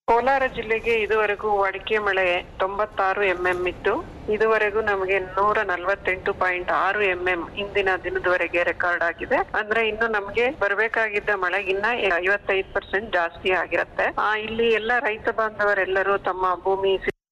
ಕೋಲಾರ ಜಿಲ್ಲೆಗೆ ಇದುವರೆಗೂ ಅಡಿಕೆ ಮಳೆ ತೊಂಬತ್ತಾರು ಎಂಎಂ ಇತ್ತು ಇದುವರೆಗೂ ನಮಗೆ ನೂರ ನಲವತ್ತೆಂಟು ಪಾಯಿಂಟ್ ಆರು ಎಂಎಂ ಇಂದಿನ ದಿನದವರೆಗೆ ರೆಕಾರ್ಡ್ ಆಗಿದೆ ಅಂದ್ರೆ ಇನ್ನು ನಮಗೆ ಬರಬೇಕಾಗಿದ್ದ ಮಳೆಗಿನ್ನ ಐವತ್ತೈದು ಪರ್ಸೆಂಟ್ ಜಾಸ್ತಿ ಆಗಿರತ್ತೆ ಆ, ಇಲ್ಲಿ ಎಲ್ಲ ರೈತ ಬಾಂಧವರೆಲ್ಲರೂ ತಮ್ಮ ಭೂಮಿ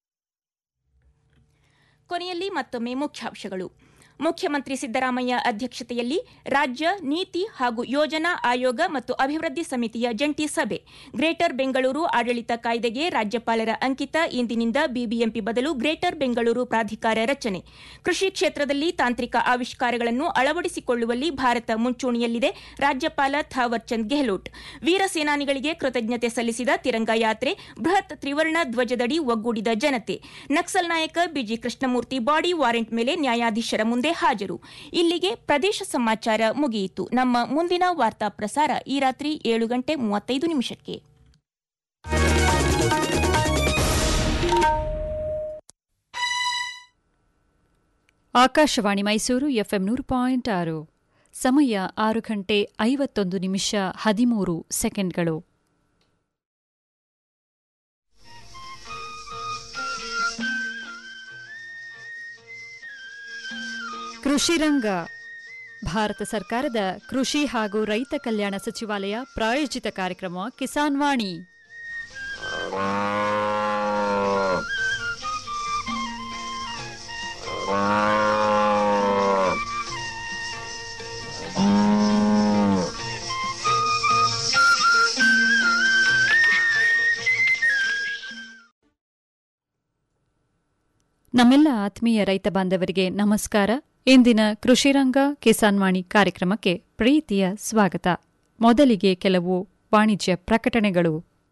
ಕೊನೆಯಲ್ಲಿ ಮತ್ತೊಮ್ಮೆ ಮುಖ್ಯಾಂಶಗಳು ಮುಖ್ಯಮಂತ್ರಿ ಸಿದ್ದರಾಮಯ್ಯ ಅಧ್ಯಕ್ಷತೆಯಲ್ಲಿ ರಾಜ್ಯ ನೀತಿ ಹಾಗೂ ಯೋಜನಾ ಆಯೋಗ ಮತ್ತು ಅಭಿವೃದ್ಧಿ ಸಮಿತಿಯ ಜಂಟಿ ಸಭೆ ಗ್ರೇಟರ್ ಬೆಂಗಳೂರು ಆಡಳಿತ ಕಾಯ್ದೆಗೆ ರಾಜ್ಯಪಾಲರ ಅಂಕಿತ ಇಂದಿನಿಂದ ಬಿಬಿಎಂಪಿ ಬದಲು ಗ್ರೇಟರ್ ಬೆಂಗಳೂರು ಪ್ರಾಧಿಕಾರ ರಚನೆ ಕೃಷಿ ಕ್ಷೇತ್ರದಲ್ಲಿ ತಾಂತ್ರಿಕ ಆವಿಷ್ಕಾರಗಳನ್ನು ಅಳವಡಿಸಿಕೊಳ್ಳುವಲ್ಲಿ ಭಾರತ ಮುಂಚೂಣಿಯಲ್ಲಿದೆ ರಾಜ್ಯಪಾಲ ಥಾವರ್ ಚಂದ್ ಗೆಹ್ಲೋಟ್ ವೀರ ಸೇನಾನಿಗಳಿಗೆ ಕೃತಜ್ಞತೆ ಸಲ್ಲಿಸಿದ ತಿರಂಗ ಯಾತ್ರೆ ಬೃಹತ್ ತ್ರಿವರ್ಣ ಧ್ವಜದಡಿ ಒಗ್ಗೂಡಿದ ಜನತೆ ನಕ್ಸಲ್ ನಾಯಕ ಬಿಜಿ ಕೃಷ್ಣಮೂರ್ತಿ ಬಾಡಿ ವಾರೆಂಟ್ ಮೇಲೆ ನ್ಯಾಯಾಧೀಶರ ಮುಂದೆ ಹಾಜರು ಇಲ್ಲಿಗೆ ಪ್ರದೇಶ ಸಮಾಚಾರ ಮುಗಿಯಿತು ನಮ್ಮ ಮುಂದಿನ ವಾರ್ತಾ ಪ್ರಸಾರ ಈ ರಾತ್ರಿ ಏಳು ಗಂಟೆ ಮೂವತ್ತೈದು ನಿಮಿಷಕ್ಕೆ ಆಕಾಶವಾಣಿ ಮೈಸೂರು ಎಫ್ಎಂ ನೂರು ಪಾಯಿಂಟ್ ಆರು ಸಮಯ ಆರು ಗಂಟೆ ಐವತ್ತೊಂದು ನಿಮಿಷ ಹದಿಮೂರು ಸೆಕೆಂಡ್ಗಳು ಕೃಷಿರಂಗ ಭಾರತ ಸರ್ಕಾರದ ಕೃಷಿ ಹಾಗೂ ರೈತ ಕಲ್ಯಾಣ ಸಚಿವಾಲಯ ಪ್ರಾಯೋಜಿತ ಕಾರ್ಯಕ್ರಮ ಕಿಸಾನ್ ವಾಣಿ ನಮ್ಮೆಲ್ಲ ಆತ್ಮೀಯ ರೈತ ಬಾಂಧವರಿಗೆ ನಮಸ್ಕಾರ ಇಂದಿನ ಕೃಷಿರಂಗ ಕಿಸಾನ್ ವಾಣಿ ಕಾರ್ಯಕ್ರಮಕ್ಕೆ ಪ್ರೀತಿಯ ಸ್ವಾಗತ ಮೊದಲಿಗೆ ಕೆಲವು ವಾಣಿಜ್ಯ ಪ್ರಕಟಣೆಗಳು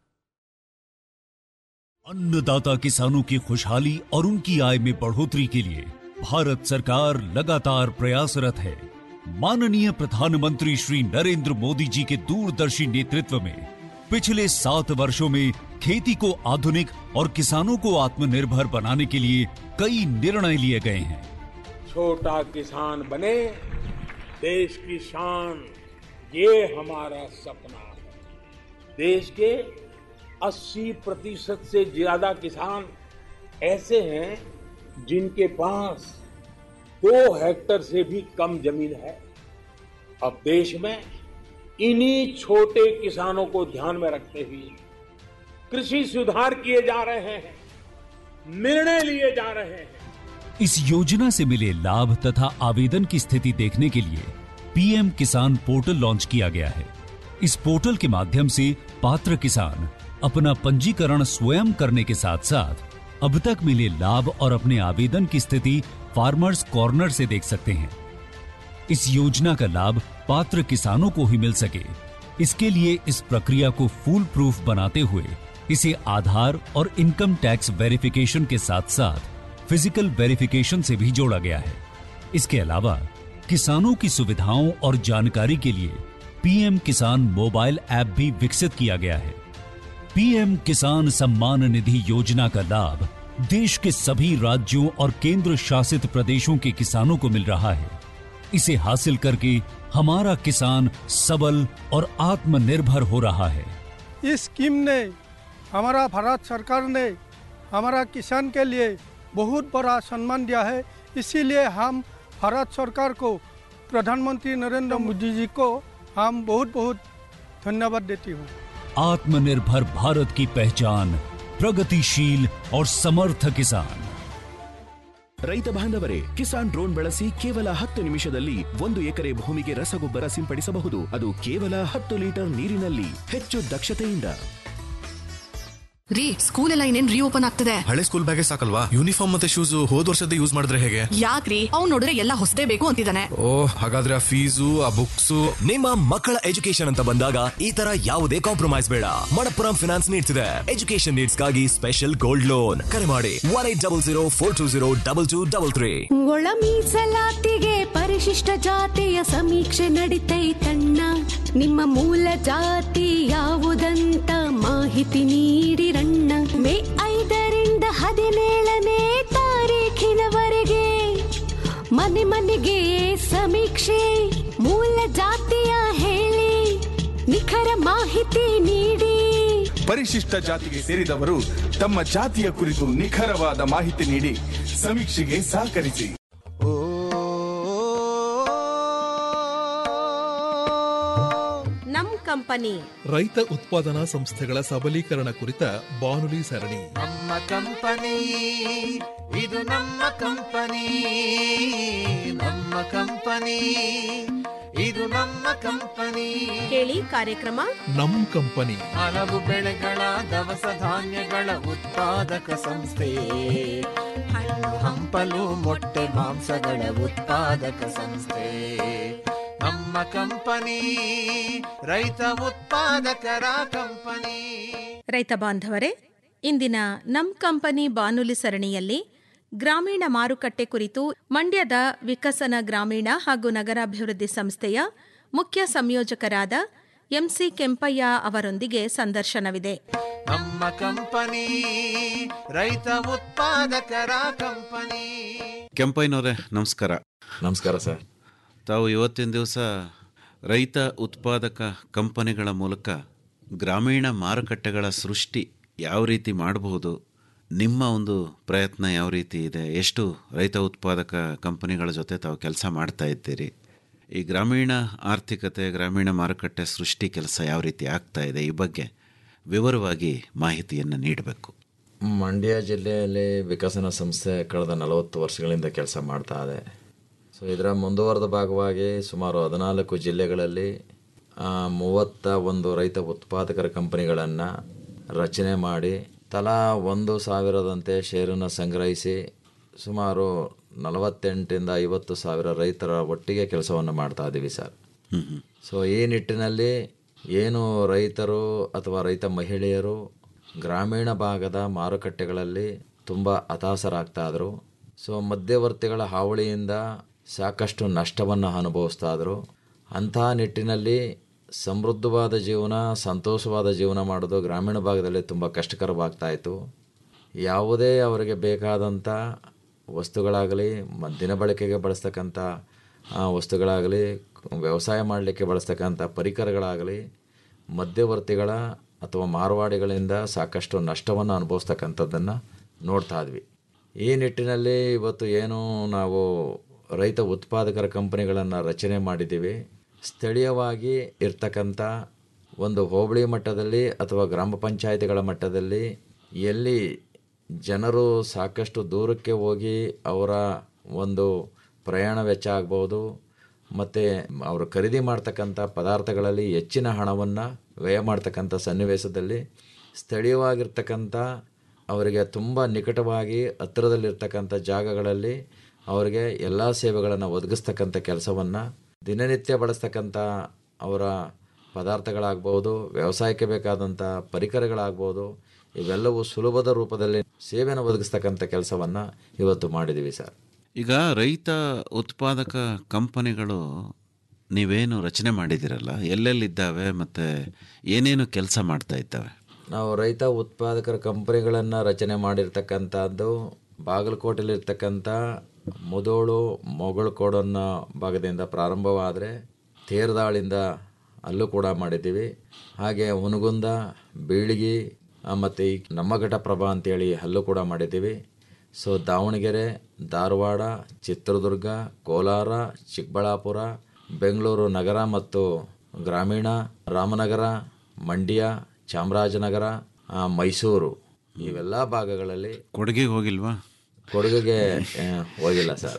अन्नदाता किसानों की खुशहाली और उनकी आय में बढ़ोतरी के लिए भारत सरकार लगातार प्रयासरत है माननीय प्रधानमंत्री श्री नरेंद्र मोदी जी के दूरदर्शी नेतृत्व में पिछले सात वर्षों में खेती को आधुनिक और किसानों को आत्मनिर्भर बनाने के लिए कई निर्णय लिए गए हैं छोटा किसान बने देश की शान ये हमारा सपना है देश के 80 प्रतिशत से ज्यादा किसान ऐसे हैं जिनके पास दो हेक्टर से भी कम जमीन है अब देश में इन्हीं छोटे किसानों को ध्यान में रखते हुए कृषि सुधार किए जा रहे हैं निर्णय लिए जा रहे हैं इस योजना से मिले लाभ तथा आवेदन की स्थिति देखने के लिए पीएम किसान पोर्टल लॉन्च किया गया है इस पोर्टल के माध्यम से पात्र किसान अपना पंजीकरण स्वयं करने के साथ साथ अब तक मिले लाभ और अपने आवेदन की स्थिति फार्मर्स कॉर्नर से देख सकते हैं इस योजना का लाभ पात्र किसानों को ही मिल सके इसके लिए इस प्रक्रिया को फूल प्रूफ बनाते हुए इसे आधार और इनकम टैक्स वेरिफिकेशन के साथ साथ फिजिकल वेरिफिकेशन से भी जोड़ा गया है इसके अलावा किसानों की सुविधाओं और जानकारी के लिए पीएम किसान मोबाइल ऐप भी विकसित किया गया है पीएम किसान सम्मान निधि योजना का लाभ देश के सभी राज्यों और केंद्र शासित प्रदेशों के किसानों को मिल रहा है इसे हासिल करके हमारा किसान सबल और आत्मनिर्भर हो रहा है इस स्कीम ने हमारा भारत सरकार ने हमारा किसान के लिए बहुत बड़ा सम्मान दिया है इसीलिए हम भारत सरकार को प्रधानमंत्री नरेंद्र मोदी जी को हम बहुत बहुत धन्यवाद देती हूँ आत्मनिर्भर भारत की पहचान प्रगतिशील और समर्थ किसान ರೈತ ಬಾಂಧವರೇ ಕಿಸಾನ್ ಡ್ರೋನ್ ಬಳಸಿ ಕೇವಲ ಹತ್ತು ನಿಮಿಷದಲ್ಲಿ ಒಂದು ಎಕರೆ ಭೂಮಿಗೆ ರಸಗೊಬ್ಬರ ಸಿಂಪಡಿಸಬಹುದು ಅದು ಕೇವಲ ಹತ್ತು ಲೀಟರ್ ನೀರಿನಲ್ಲಿ ಹೆಚ್ಚು ದಕ್ಷತೆಯಿಂದ ರೀ ಸ್ಕೂಲ್ ಎಲ್ಲ ಇನ್ನೇನ್ ರೀಓಪನ್ ಆಗ್ತದೆ ಹಳೆ ಸ್ಕೂಲ್ ಬ್ಯಾಗೆ ಸಾಕಲ್ವಾ ಯೂನಿಫಾರ್ಮ್ ಮತ್ತೆ ಶೂಸ್ ಹೋದ್ ವರ್ಷದ ಯೂಸ್ ಮಾಡಿದ್ರೆ ಹೇಗೆ ಯಾಕ್ರಿ ಅವ್ನ್ ನೋಡಿದ್ರೆ ಎಲ್ಲ ಹೊಸದೇ ಬೇಕು ಅಂತಿದ್ದಾನೆ ಓ ಹಾಗಾದ್ರೆ ಆ ಫೀಸು ಆ ಬುಕ್ಸು ನಿಮ್ಮ ಮಕ್ಕಳ ಎಜುಕೇಶನ್ ಅಂತ ಬಂದಾಗ ಈ ತರ ಯಾವುದೇ ಕಾಂಪ್ರಮೈಸ್ ಬೇಡ ಮಣಪ್ಪುರಂ ಫಿನಾನ್ಸ್ ನೀಡ್ತಿದೆ ಎಜುಕೇಶನ್ ನೀಡ್ಸ್ಗಾಗಿ ಸ್ಪೆಷಲ್ ಗೋಲ್ಡ್ ಲೋನ್ ಕರೆ ಮಾಡಿ one eight double zero four two zero double two double three ಒಳ ಮೀಸಲಾತಿಗೆ ಪರಿಶಿಷ್ಟ ಜಾತಿಯ ಸಮೀಕ್ಷೆ ನಡಿತೈತಣ್ಣ ನಿಮ್ಮ ಮೂಲ ಜಾತಿ ಯಾವುದಂತ ಮಾಹಿತಿ ನೀಡಿರಣ್ಣ ಮೇ ಐದರಿಂದ ಹದಿನೇಳನೇ ತಾರೀಖಿನವರೆಗೆ ಮನೆ ಮನೆಗೆ ಸಮೀಕ್ಷೆ ಮೂಲ ಜಾತಿಯ ಹೇಳಿ ನಿಖರ ಮಾಹಿತಿ ನೀಡಿ ಪರಿಶಿಷ್ಟ ಜಾತಿಗೆ ಸೇರಿದವರು ತಮ್ಮ ಜಾತಿಯ ಕುರಿತು ನಿಖರವಾದ ಮಾಹಿತಿ ನೀಡಿ ಸಮೀಕ್ಷೆಗೆ ಸಹಕರಿಸಿ ನಮ್ ಕಂಪನಿ ರೈತ ಉತ್ಪಾದನಾ ಸಂಸ್ಥೆಗಳ ಸಬಲೀಕರಣ ಕುರಿತ ಬಾನುಲಿ ಸರಣಿ ನಮ್ಮ ಕಂಪನಿ ಇದು ನಮ್ಮ ಕಂಪನಿ ನಮ್ಮ ಕಂಪನಿ ಇದು ನಮ್ಮ ಕಂಪನಿ ಕೇಳಿ ಕಾರ್ಯಕ್ರಮ ನಮ್ ಕಂಪನಿ ಹಲವು ಬೆಳೆಗಳ ದವಸ ಧಾನ್ಯಗಳ ಉತ್ಪಾದಕ ಸಂಸ್ಥೆ ಹಣ್ಣು ಹಂಪಲು ಮೊಟ್ಟೆ ಮಾಂಸಗಳ ಉತ್ಪಾದಕ ಸಂಸ್ಥೆ ನಮ್ಮ ಕಂಪನಿ ರೈತ ಉತ್ಪಾದಕರ ಕಂಪನಿ ರೈತ ಬಾಂಧವರೇ ಇಂದಿನ ನಮ್ ಕಂಪನಿ ಬಾನುಲಿ ಸರಣಿಯಲ್ಲಿ ಗ್ರಾಮೀಣ ಮಾರುಕಟ್ಟೆ ಕುರಿತು ಮಂಡ್ಯದ ವಿಕಸನ ಗ್ರಾಮೀಣ ಹಾಗೂ ನಗರಾಭಿವೃದ್ಧಿ ಸಂಸ್ಥೆಯ ಮುಖ್ಯ ಸಂಯೋಜಕರಾದ ಎಂಸಿ ಕೆಂಪಯ್ಯ ಅವರೊಂದಿಗೆ ಸಂದರ್ಶನವಿದೆ ನಮ್ಮ ಕಂಪನಿ ರೈತ ಉತ್ಪಾದಕರ ಕಂಪನಿ ಕೆಂಪಯ್ಯನವರೇ ನಮಸ್ಕಾರ ನಮಸ್ಕಾರ ಸರ್ ತಾವು ಇವತ್ತಿನ ದಿವಸ ರೈತ ಉತ್ಪಾದಕ ಕಂಪನಿಗಳ ಮೂಲಕ ಗ್ರಾಮೀಣ ಮಾರುಕಟ್ಟೆಗಳ ಸೃಷ್ಟಿ ಯಾವ ರೀತಿ ಮಾಡಬಹುದು ನಿಮ್ಮ ಒಂದು ಪ್ರಯತ್ನ ಯಾವ ರೀತಿ ಇದೆ ಎಷ್ಟು ರೈತ ಉತ್ಪಾದಕ ಕಂಪನಿಗಳ ಜೊತೆ ತಾವು ಕೆಲಸ ಮಾಡ್ತಾ ಇದ್ದೀರಿ ಈ ಗ್ರಾಮೀಣ ಆರ್ಥಿಕತೆ ಗ್ರಾಮೀಣ ಮಾರುಕಟ್ಟೆ ಸೃಷ್ಟಿ ಕೆಲಸ ಯಾವ ರೀತಿ ಆಗ್ತಾ ಇದೆ ಈ ಬಗ್ಗೆ ವಿವರವಾಗಿ ಮಾಹಿತಿಯನ್ನು ನೀಡಬೇಕು ಮಂಡ್ಯ ಜಿಲ್ಲೆಯಲ್ಲಿ ವಿಕಸನ ಸಂಸ್ಥೆ ಕಳೆದ ನಲವತ್ತು ವರ್ಷಗಳಿಂದ ಕೆಲಸ ಮಾಡ್ತಾ ಇದೆ ಸೊ ಇದರ ಮುಂದುವರೆದ ಭಾಗವಾಗಿ ಸುಮಾರು ಹದಿನಾಲ್ಕು ಜಿಲ್ಲೆಗಳಲ್ಲಿ ಆ, ಮೂವತ್ತ ಒಂದು ರೈತ ಉತ್ಪಾದಕರ ಕಂಪನಿಗಳನ್ನು ರಚನೆ ಮಾಡಿ ತಲಾ ಒಂದು ಸಾವಿರದಂತೆ ಷೇರನ್ನು ಸಂಗ್ರಹಿಸಿ ಸುಮಾರು ನಲವತ್ತೆಂಟರಿಂದ ಐವತ್ತು ಸಾವಿರ ರೈತರ ಒಟ್ಟಿಗೆ ಕೆಲಸವನ್ನು ಮಾಡ್ತಾ ಇದ್ದೀವಿ ಸರ್ ಸೊ ಈ ನಿಟ್ಟಿನಲ್ಲಿ ಏನು ರೈತರು ಅಥವಾ ರೈತ ಮಹಿಳೆಯರು ಗ್ರಾಮೀಣ ಭಾಗದ ಮಾರುಕಟ್ಟೆಗಳಲ್ಲಿ ತುಂಬ ಹತಾಶರಾಗ್ತಾ ಇದ್ರು ಸೊ ಮಧ್ಯವರ್ತಿಗಳ ಹಾವಳಿಯಿಂದ ಸಾಕಷ್ಟು ನಷ್ಟವನ್ನು ಅನುಭವಿಸ್ತಾ ಇದ್ರು ಅಂಥ ನಿಟ್ಟಿನಲ್ಲಿ ಸಮೃದ್ಧವಾದ ಜೀವನ ಸಂತೋಷವಾದ ಜೀವನ ಮಾಡೋದು ಗ್ರಾಮೀಣ ಭಾಗದಲ್ಲಿ ತುಂಬ ಕಷ್ಟಕರವಾಗ್ತಾ ಇತ್ತು ಯಾವುದೇ ಅವರಿಗೆ ಬೇಕಾದಂಥ ವಸ್ತುಗಳಾಗಲಿ ಮ ದಿನಬಳಕೆಗೆ ಬಳಸ್ತಕ್ಕಂಥ ಆ, ವಸ್ತುಗಳಾಗಲಿ ವ್ಯವಸಾಯ ಮಾಡಲಿಕ್ಕೆ ಬಳಸ್ತಕ್ಕಂಥ ಪರಿಕರಗಳಾಗಲಿ ಮಧ್ಯವರ್ತಿಗಳ ಅಥವಾ ಮಾರವಾಡಿಗಳಿಂದ ಸಾಕಷ್ಟು ನಷ್ಟವನ್ನು ಅನುಭವಿಸ್ತಕ್ಕಂಥದ್ದನ್ನು ನೋಡ್ತಾ ಇದ್ವಿ ಈ ನಿಟ್ಟಿನಲ್ಲಿ ಇವತ್ತು ಏನು ನಾವು ರೈತ ಉತ್ಪಾದಕರ ಕಂಪನಿಗಳನ್ನು ರಚನೆ ಮಾಡಿದ್ದೀವಿ ಸ್ಥಳೀಯವಾಗಿ ಇರ್ತಕ್ಕಂಥ ಒಂದು ಹೋಬಳಿ ಮಟ್ಟದಲ್ಲಿ ಅಥವಾ ಗ್ರಾಮ ಪಂಚಾಯಿತಿಗಳ ಮಟ್ಟದಲ್ಲಿ ಎಲ್ಲಿ ಜನರು ಸಾಕಷ್ಟು ದೂರಕ್ಕೆ ಹೋಗಿ ಅವರ ಒಂದು ಪ್ರಯಾಣ ವೆಚ್ಚ ಆಗ್ಬೋದು ಮತ್ತು ಅವರು ಖರೀದಿ ಮಾಡ್ತಕ್ಕಂಥ ಪದಾರ್ಥಗಳಲ್ಲಿ ಹೆಚ್ಚಿನ ಹಣವನ್ನು ವ್ಯಯ ಮಾಡ್ತಕ್ಕಂಥ ಸನ್ನಿವೇಶದಲ್ಲಿ ಸ್ಥಳೀಯವಾಗಿರ್ತಕ್ಕಂಥ ಅವರಿಗೆ ತುಂಬ ನಿಕಟವಾಗಿ ಹತ್ತಿರದಲ್ಲಿರ್ತಕ್ಕಂಥ ಜಾಗಗಳಲ್ಲಿ ಅವರಿಗೆ ಎಲ್ಲ ಸೇವೆಗಳನ್ನು ಒದಗಿಸ್ತಕ್ಕಂಥ ಕೆಲಸವನ್ನು ದಿನನಿತ್ಯ ಬಳಸ್ತಕ್ಕಂಥ ಅವರ ಪದಾರ್ಥಗಳಾಗ್ಬೋದು ವ್ಯವಸಾಯಕ್ಕೆ ಬೇಕಾದಂಥ ಪರಿಕರಗಳಾಗ್ಬೋದು ಇವೆಲ್ಲವೂ ಸುಲಭದ ರೂಪದಲ್ಲಿ ಸೇವೆಯನ್ನು ಒದಗಿಸ್ತಕ್ಕಂಥ ಕೆಲಸವನ್ನು ಇವತ್ತು ಮಾಡಿದ್ದೀವಿ ಸರ್ ಈಗ ರೈತ ಉತ್ಪಾದಕ ಕಂಪನಿಗಳು ನೀವೇನು ರಚನೆ ಮಾಡಿದ್ದೀರಲ್ಲ ಎಲ್ಲೆಲ್ಲಿದ್ದಾವೆ ಮತ್ತು ಏನೇನು ಕೆಲಸ ಮಾಡ್ತಾ ಇದ್ದಾವೆ ನಾವು ರೈತ ಉತ್ಪಾದಕರ ಕಂಪನಿಗಳನ್ನು ರಚನೆ ಮಾಡಿರ್ತಕ್ಕಂಥದ್ದು ಬಾಗಲಕೋಟೆಯಲ್ಲಿರ್ತಕ್ಕಂಥ ಮುದೋಳು ಮೊಗಳಕೋಡು ಅನ್ನೋ ಭಾಗದಿಂದ ಪ್ರಾರಂಭವಾದರೆ ತೇರ್ದಾಳಿಂದ ಅಲ್ಲೂ ಕೂಡ ಮಾಡಿದ್ದೀವಿ ಹಾಗೆ ಹುನಗುಂದ ಬೀಳಿಗಿ ಮತ್ತು ಈ ನಮ್ಮ ಘಟಪ್ರಭಾ ಅಂತೇಳಿ ಅಲ್ಲೂ ಕೂಡ ಮಾಡಿದ್ದೀವಿ ಸೊ ದಾವಣಗೆರೆ ಧಾರವಾಡ ಚಿತ್ರದುರ್ಗ ಕೋಲಾರ ಚಿಕ್ಕಬಳ್ಳಾಪುರ ಬೆಂಗಳೂರು ನಗರ ಮತ್ತು ಗ್ರಾಮೀಣ ರಾಮನಗರ ಮಂಡ್ಯ ಚಾಮರಾಜನಗರ ಆ, ಮೈಸೂರು ಇವೆಲ್ಲ ಭಾಗಗಳಲ್ಲಿ ಕೊಡಗಿಗೆ ಹೋಗಿಲ್ವಾ ಕೊಡಗಿಗೆ ಆ, ಹೋಗಿಲ್ಲ ಸರ್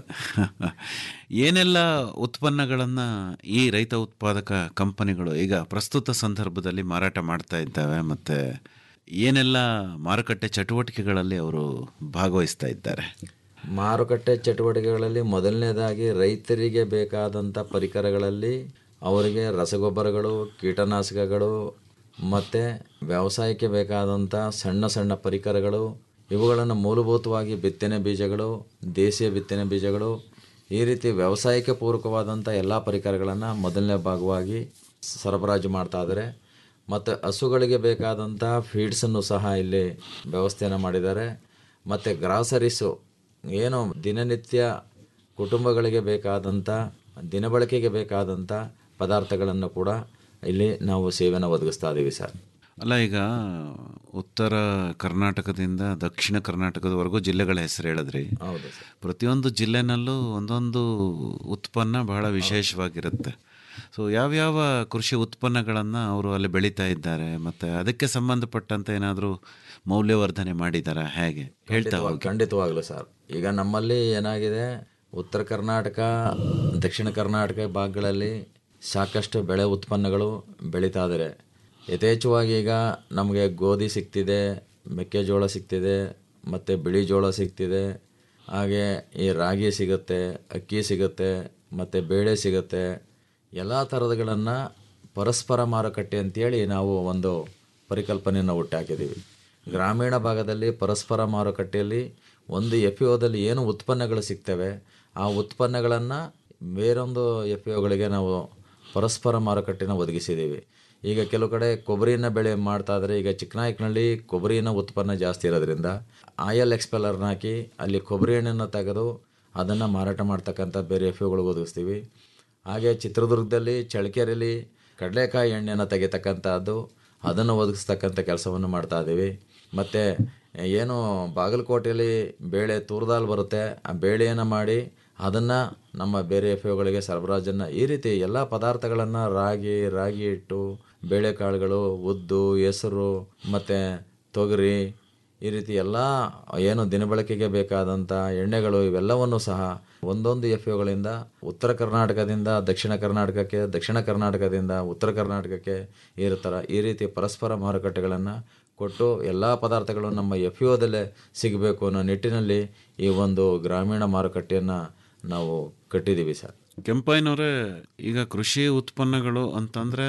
ಏನೆಲ್ಲ ಉತ್ಪನ್ನಗಳನ್ನು ಈ ರೈತ ಉತ್ಪಾದಕ ಕಂಪನಿಗಳು ಈಗ ಪ್ರಸ್ತುತ ಸಂದರ್ಭದಲ್ಲಿ ಮಾರಾಟ ಮಾಡ್ತಾ ಇದ್ದಾವೆ ಮತ್ತು ಏನೆಲ್ಲ ಮಾರುಕಟ್ಟೆ ಚಟುವಟಿಕೆಗಳಲ್ಲಿ ಅವರು ಭಾಗವಹಿಸ್ತಾ ಇದ್ದಾರೆ ಮಾರುಕಟ್ಟೆ ಚಟುವಟಿಕೆಗಳಲ್ಲಿ ಮೊದಲನೇದಾಗಿ ರೈತರಿಗೆ ಬೇಕಾದಂಥ ಪರಿಕರಗಳಲ್ಲಿ ಅವರಿಗೆ ರಸಗೊಬ್ಬರಗಳು ಕೀಟನಾಶಕಗಳು ಮತ್ತು ವ್ಯವಸಾಯಕ್ಕೆ ಬೇಕಾದಂಥ ಸಣ್ಣ ಸಣ್ಣ ಪರಿಕರಗಳು ಇವುಗಳನ್ನು ಮೂಲಭೂತವಾಗಿ ಬಿತ್ತನೆ ಬೀಜಗಳು ದೇಶೀಯ ಬಿತ್ತನೆ ಬೀಜಗಳು ಈ ರೀತಿ ವ್ಯವಸಾಯಕ್ಕೆ ಪೂರಕವಾದಂಥ ಎಲ್ಲ ಪರಿಕರಗಳನ್ನು ಮೊದಲನೇ ಭಾಗವಾಗಿ ಸರಬರಾಜು ಮಾಡ್ತಾ ಇದ್ದಾರೆ ಮತ್ತು ಹಸುಗಳಿಗೆ ಬೇಕಾದಂಥ ಫೀಡ್ಸನ್ನು ಸಹ ಇಲ್ಲಿ ವ್ಯವಸ್ಥೆಯನ್ನು ಮಾಡಿದ್ದಾರೆ ಮತ್ತು ಗ್ರಾಸರೀಸು ಏನು ದಿನನಿತ್ಯ ಕುಟುಂಬಗಳಿಗೆ ಬೇಕಾದಂಥ ದಿನಬಳಕೆಗೆ ಬೇಕಾದಂಥ ಪದಾರ್ಥಗಳನ್ನು ಕೂಡ ಇಲ್ಲಿ ನಾವು ಸೇವೆಯನ್ನು ಒದಗಿಸ್ತಾ ಇದ್ದೀವಿ ಸರ್ ಅಲ್ಲ ಈಗ ಉತ್ತರ ಕರ್ನಾಟಕದಿಂದ ದಕ್ಷಿಣ ಕರ್ನಾಟಕದವರೆಗೂ ಜಿಲ್ಲೆಗಳ ಹೆಸರು ಹೇಳಿದ್ರಿ ಹೌದು ಸರ್ ಪ್ರತಿಯೊಂದು ಜಿಲ್ಲೆನಲ್ಲೂ ಒಂದೊಂದು ಉತ್ಪನ್ನ ಬಹಳ ವಿಶೇಷವಾಗಿರುತ್ತೆ ಸೊ ಯಾವ್ಯಾವ ಕೃಷಿ ಉತ್ಪನ್ನಗಳನ್ನು ಅವರು ಅಲ್ಲಿ ಬೆಳೀತಾ ಇದ್ದಾರೆ ಮತ್ತು ಅದಕ್ಕೆ ಸಂಬಂಧಪಟ್ಟಂತೆ ಏನಾದರೂ ಮೌಲ್ಯವರ್ಧನೆ ಮಾಡಿದಾರಾ ಹೇಗೆ ಹೇಳ್ತಾ ಖಂಡಿತವಾಗ- ಹೋಗಿ ಖಂಡಿತವಾಗ್ಲೂ ಸರ್ ಈಗ ನಮ್ಮಲ್ಲಿ ಏನಾಗಿದೆ ಉತ್ತರ ಕರ್ನಾಟಕ ದಕ್ಷಿಣ ಕರ್ನಾಟಕ ಭಾಗಗಳಲ್ಲಿ ಸಾಕಷ್ಟು ಬೆಳೆ ಉತ್ಪನ್ನಗಳು ಬೆಳೀತಾ ಇದ್ದಾರೆ ಯಥೇಚ್ಛವಾಗಿ ಈಗ ನಮಗೆ ಗೋಧಿ ಸಿಗ್ತಿದೆ ಮೆಕ್ಕೆಜೋಳ ಸಿಗ್ತಿದೆ ಮತ್ತು ಬಿಳಿ ಜೋಳ ಸಿಗ್ತಿದೆ ಹಾಗೆ ಈ ರಾಗಿ ಸಿಗುತ್ತೆ ಅಕ್ಕಿ ಸಿಗುತ್ತೆ ಮತ್ತು ಬೇಳೆ ಸಿಗುತ್ತೆ ಎಲ್ಲ ಥರದಗಳನ್ನು ಪರಸ್ಪರ ಮಾರುಕಟ್ಟೆ ಅಂತೇಳಿ ನಾವು ಒಂದು ಪರಿಕಲ್ಪನೆಯನ್ನು ಹುಟ್ಟಾಕಿದ್ದೀವಿ ಗ್ರಾಮೀಣ ಭಾಗದಲ್ಲಿ ಪರಸ್ಪರ ಮಾರುಕಟ್ಟೆಯಲ್ಲಿ ಒಂದು ಎಫ್ ಒದಲ್ಲಿ ಏನು ಉತ್ಪನ್ನಗಳು ಸಿಗ್ತವೆ ಆ ಉತ್ಪನ್ನಗಳನ್ನು ಬೇರೊಂದು ಎಫ್ ಒಗಳಿಗೆ ನಾವು ಪರಸ್ಪರ ಮಾರುಕಟ್ಟೆನ ಒದಗಿಸಿದ್ದೀವಿ ಈಗ ಕೆಲವು ಕಡೆ ಕೊಬ್ಬರಿನ ಬೆಳೆ ಮಾಡ್ತಾ ಇದ್ರೆ ಈಗ ಚಿಕ್ಕನಾಯಕನಲ್ಲಿ ಕೊಬ್ಬರಿನ ಉತ್ಪನ್ನ ಜಾಸ್ತಿ ಇರೋದ್ರಿಂದ ಆಯಲ್ ಎಕ್ಸ್ಪೆಲ್ಲರ್ನ ಹಾಕಿ ಅಲ್ಲಿ ಕೊಬ್ಬರಿ ಎಣ್ಣೆನ ತೆಗೆದು ಅದನ್ನು ಮಾರಾಟ ಮಾಡ್ತಕ್ಕಂಥ ಬೇರೆ ಎಫ್ ಒಗಳಿಗೆ ಒದಗಿಸ್ತೀವಿ ಹಾಗೆ ಚಿತ್ರದುರ್ಗದಲ್ಲಿ ಚಳ್ಳಕೆರೆಯಲ್ಲಿ ಕಡಲೆಕಾಯಿ ಎಣ್ಣೆನ ತೆಗಿತಕ್ಕಂಥದ್ದು ಅದನ್ನು ಒದಗಿಸ್ತಕ್ಕಂಥ ಕೆಲಸವನ್ನು ಮಾಡ್ತಾ ಇದ್ದೀವಿ ಮತ್ತು ಏನು ಬಾಗಲಕೋಟೆಯಲ್ಲಿ ಬೇಳೆ ತೂರ್ದಾಲ್ ಬರುತ್ತೆ ಆ ಬೇಳೆಯನ್ನು ಮಾಡಿ ಅದನ್ನು ನಮ್ಮ ಬೇರೆ ಎಫ್ ಒಗಳಿಗೆ ಸರಬರಾಜನ್ನು ಈ ರೀತಿ ಎಲ್ಲ ಪದಾರ್ಥಗಳನ್ನು ರಾಗಿ ರಾಗಿ ಹಿಟ್ಟು ಬೇಳೆಕಾಳುಗಳು ಉದ್ದು ಹೆಸರು ಮತ್ತು ತೊಗರಿ ಈ ರೀತಿ ಎಲ್ಲ ಏನು ದಿನಬಳಕೆಗೆ ಬೇಕಾದಂಥ ಎಣ್ಣೆಗಳು ಇವೆಲ್ಲವನ್ನು ಸಹ ಒಂದೊಂದು ಎಫ್ ಒಗಳಿಂದ ಉತ್ತರ ಕರ್ನಾಟಕದಿಂದ ದಕ್ಷಿಣ ಕರ್ನಾಟಕಕ್ಕೆ ದಕ್ಷಿಣ ಕರ್ನಾಟಕದಿಂದ ಉತ್ತರ ಕರ್ನಾಟಕಕ್ಕೆ ಈ ಥರ ಈ ರೀತಿ ಪರಸ್ಪರ ಮಾರುಕಟ್ಟೆಗಳನ್ನು ಕೊಟ್ಟು ಎಲ್ಲ ಪದಾರ್ಥಗಳು ನಮ್ಮ ಎಫ್ ಒದಲ್ಲೇ ಸಿಗಬೇಕು ಅನ್ನೋ ನಿಟ್ಟಿನಲ್ಲಿ ಈ ಒಂದು ಗ್ರಾಮೀಣ ಮಾರುಕಟ್ಟೆಯನ್ನು ನಾವು ಕಟ್ಟಿದ್ದೀವಿ ಸರ್ ಕೆಂಪಯ್ಯನವರೇ ಈಗ ಕೃಷಿ ಉತ್ಪನ್ನಗಳು ಅಂತಂದರೆ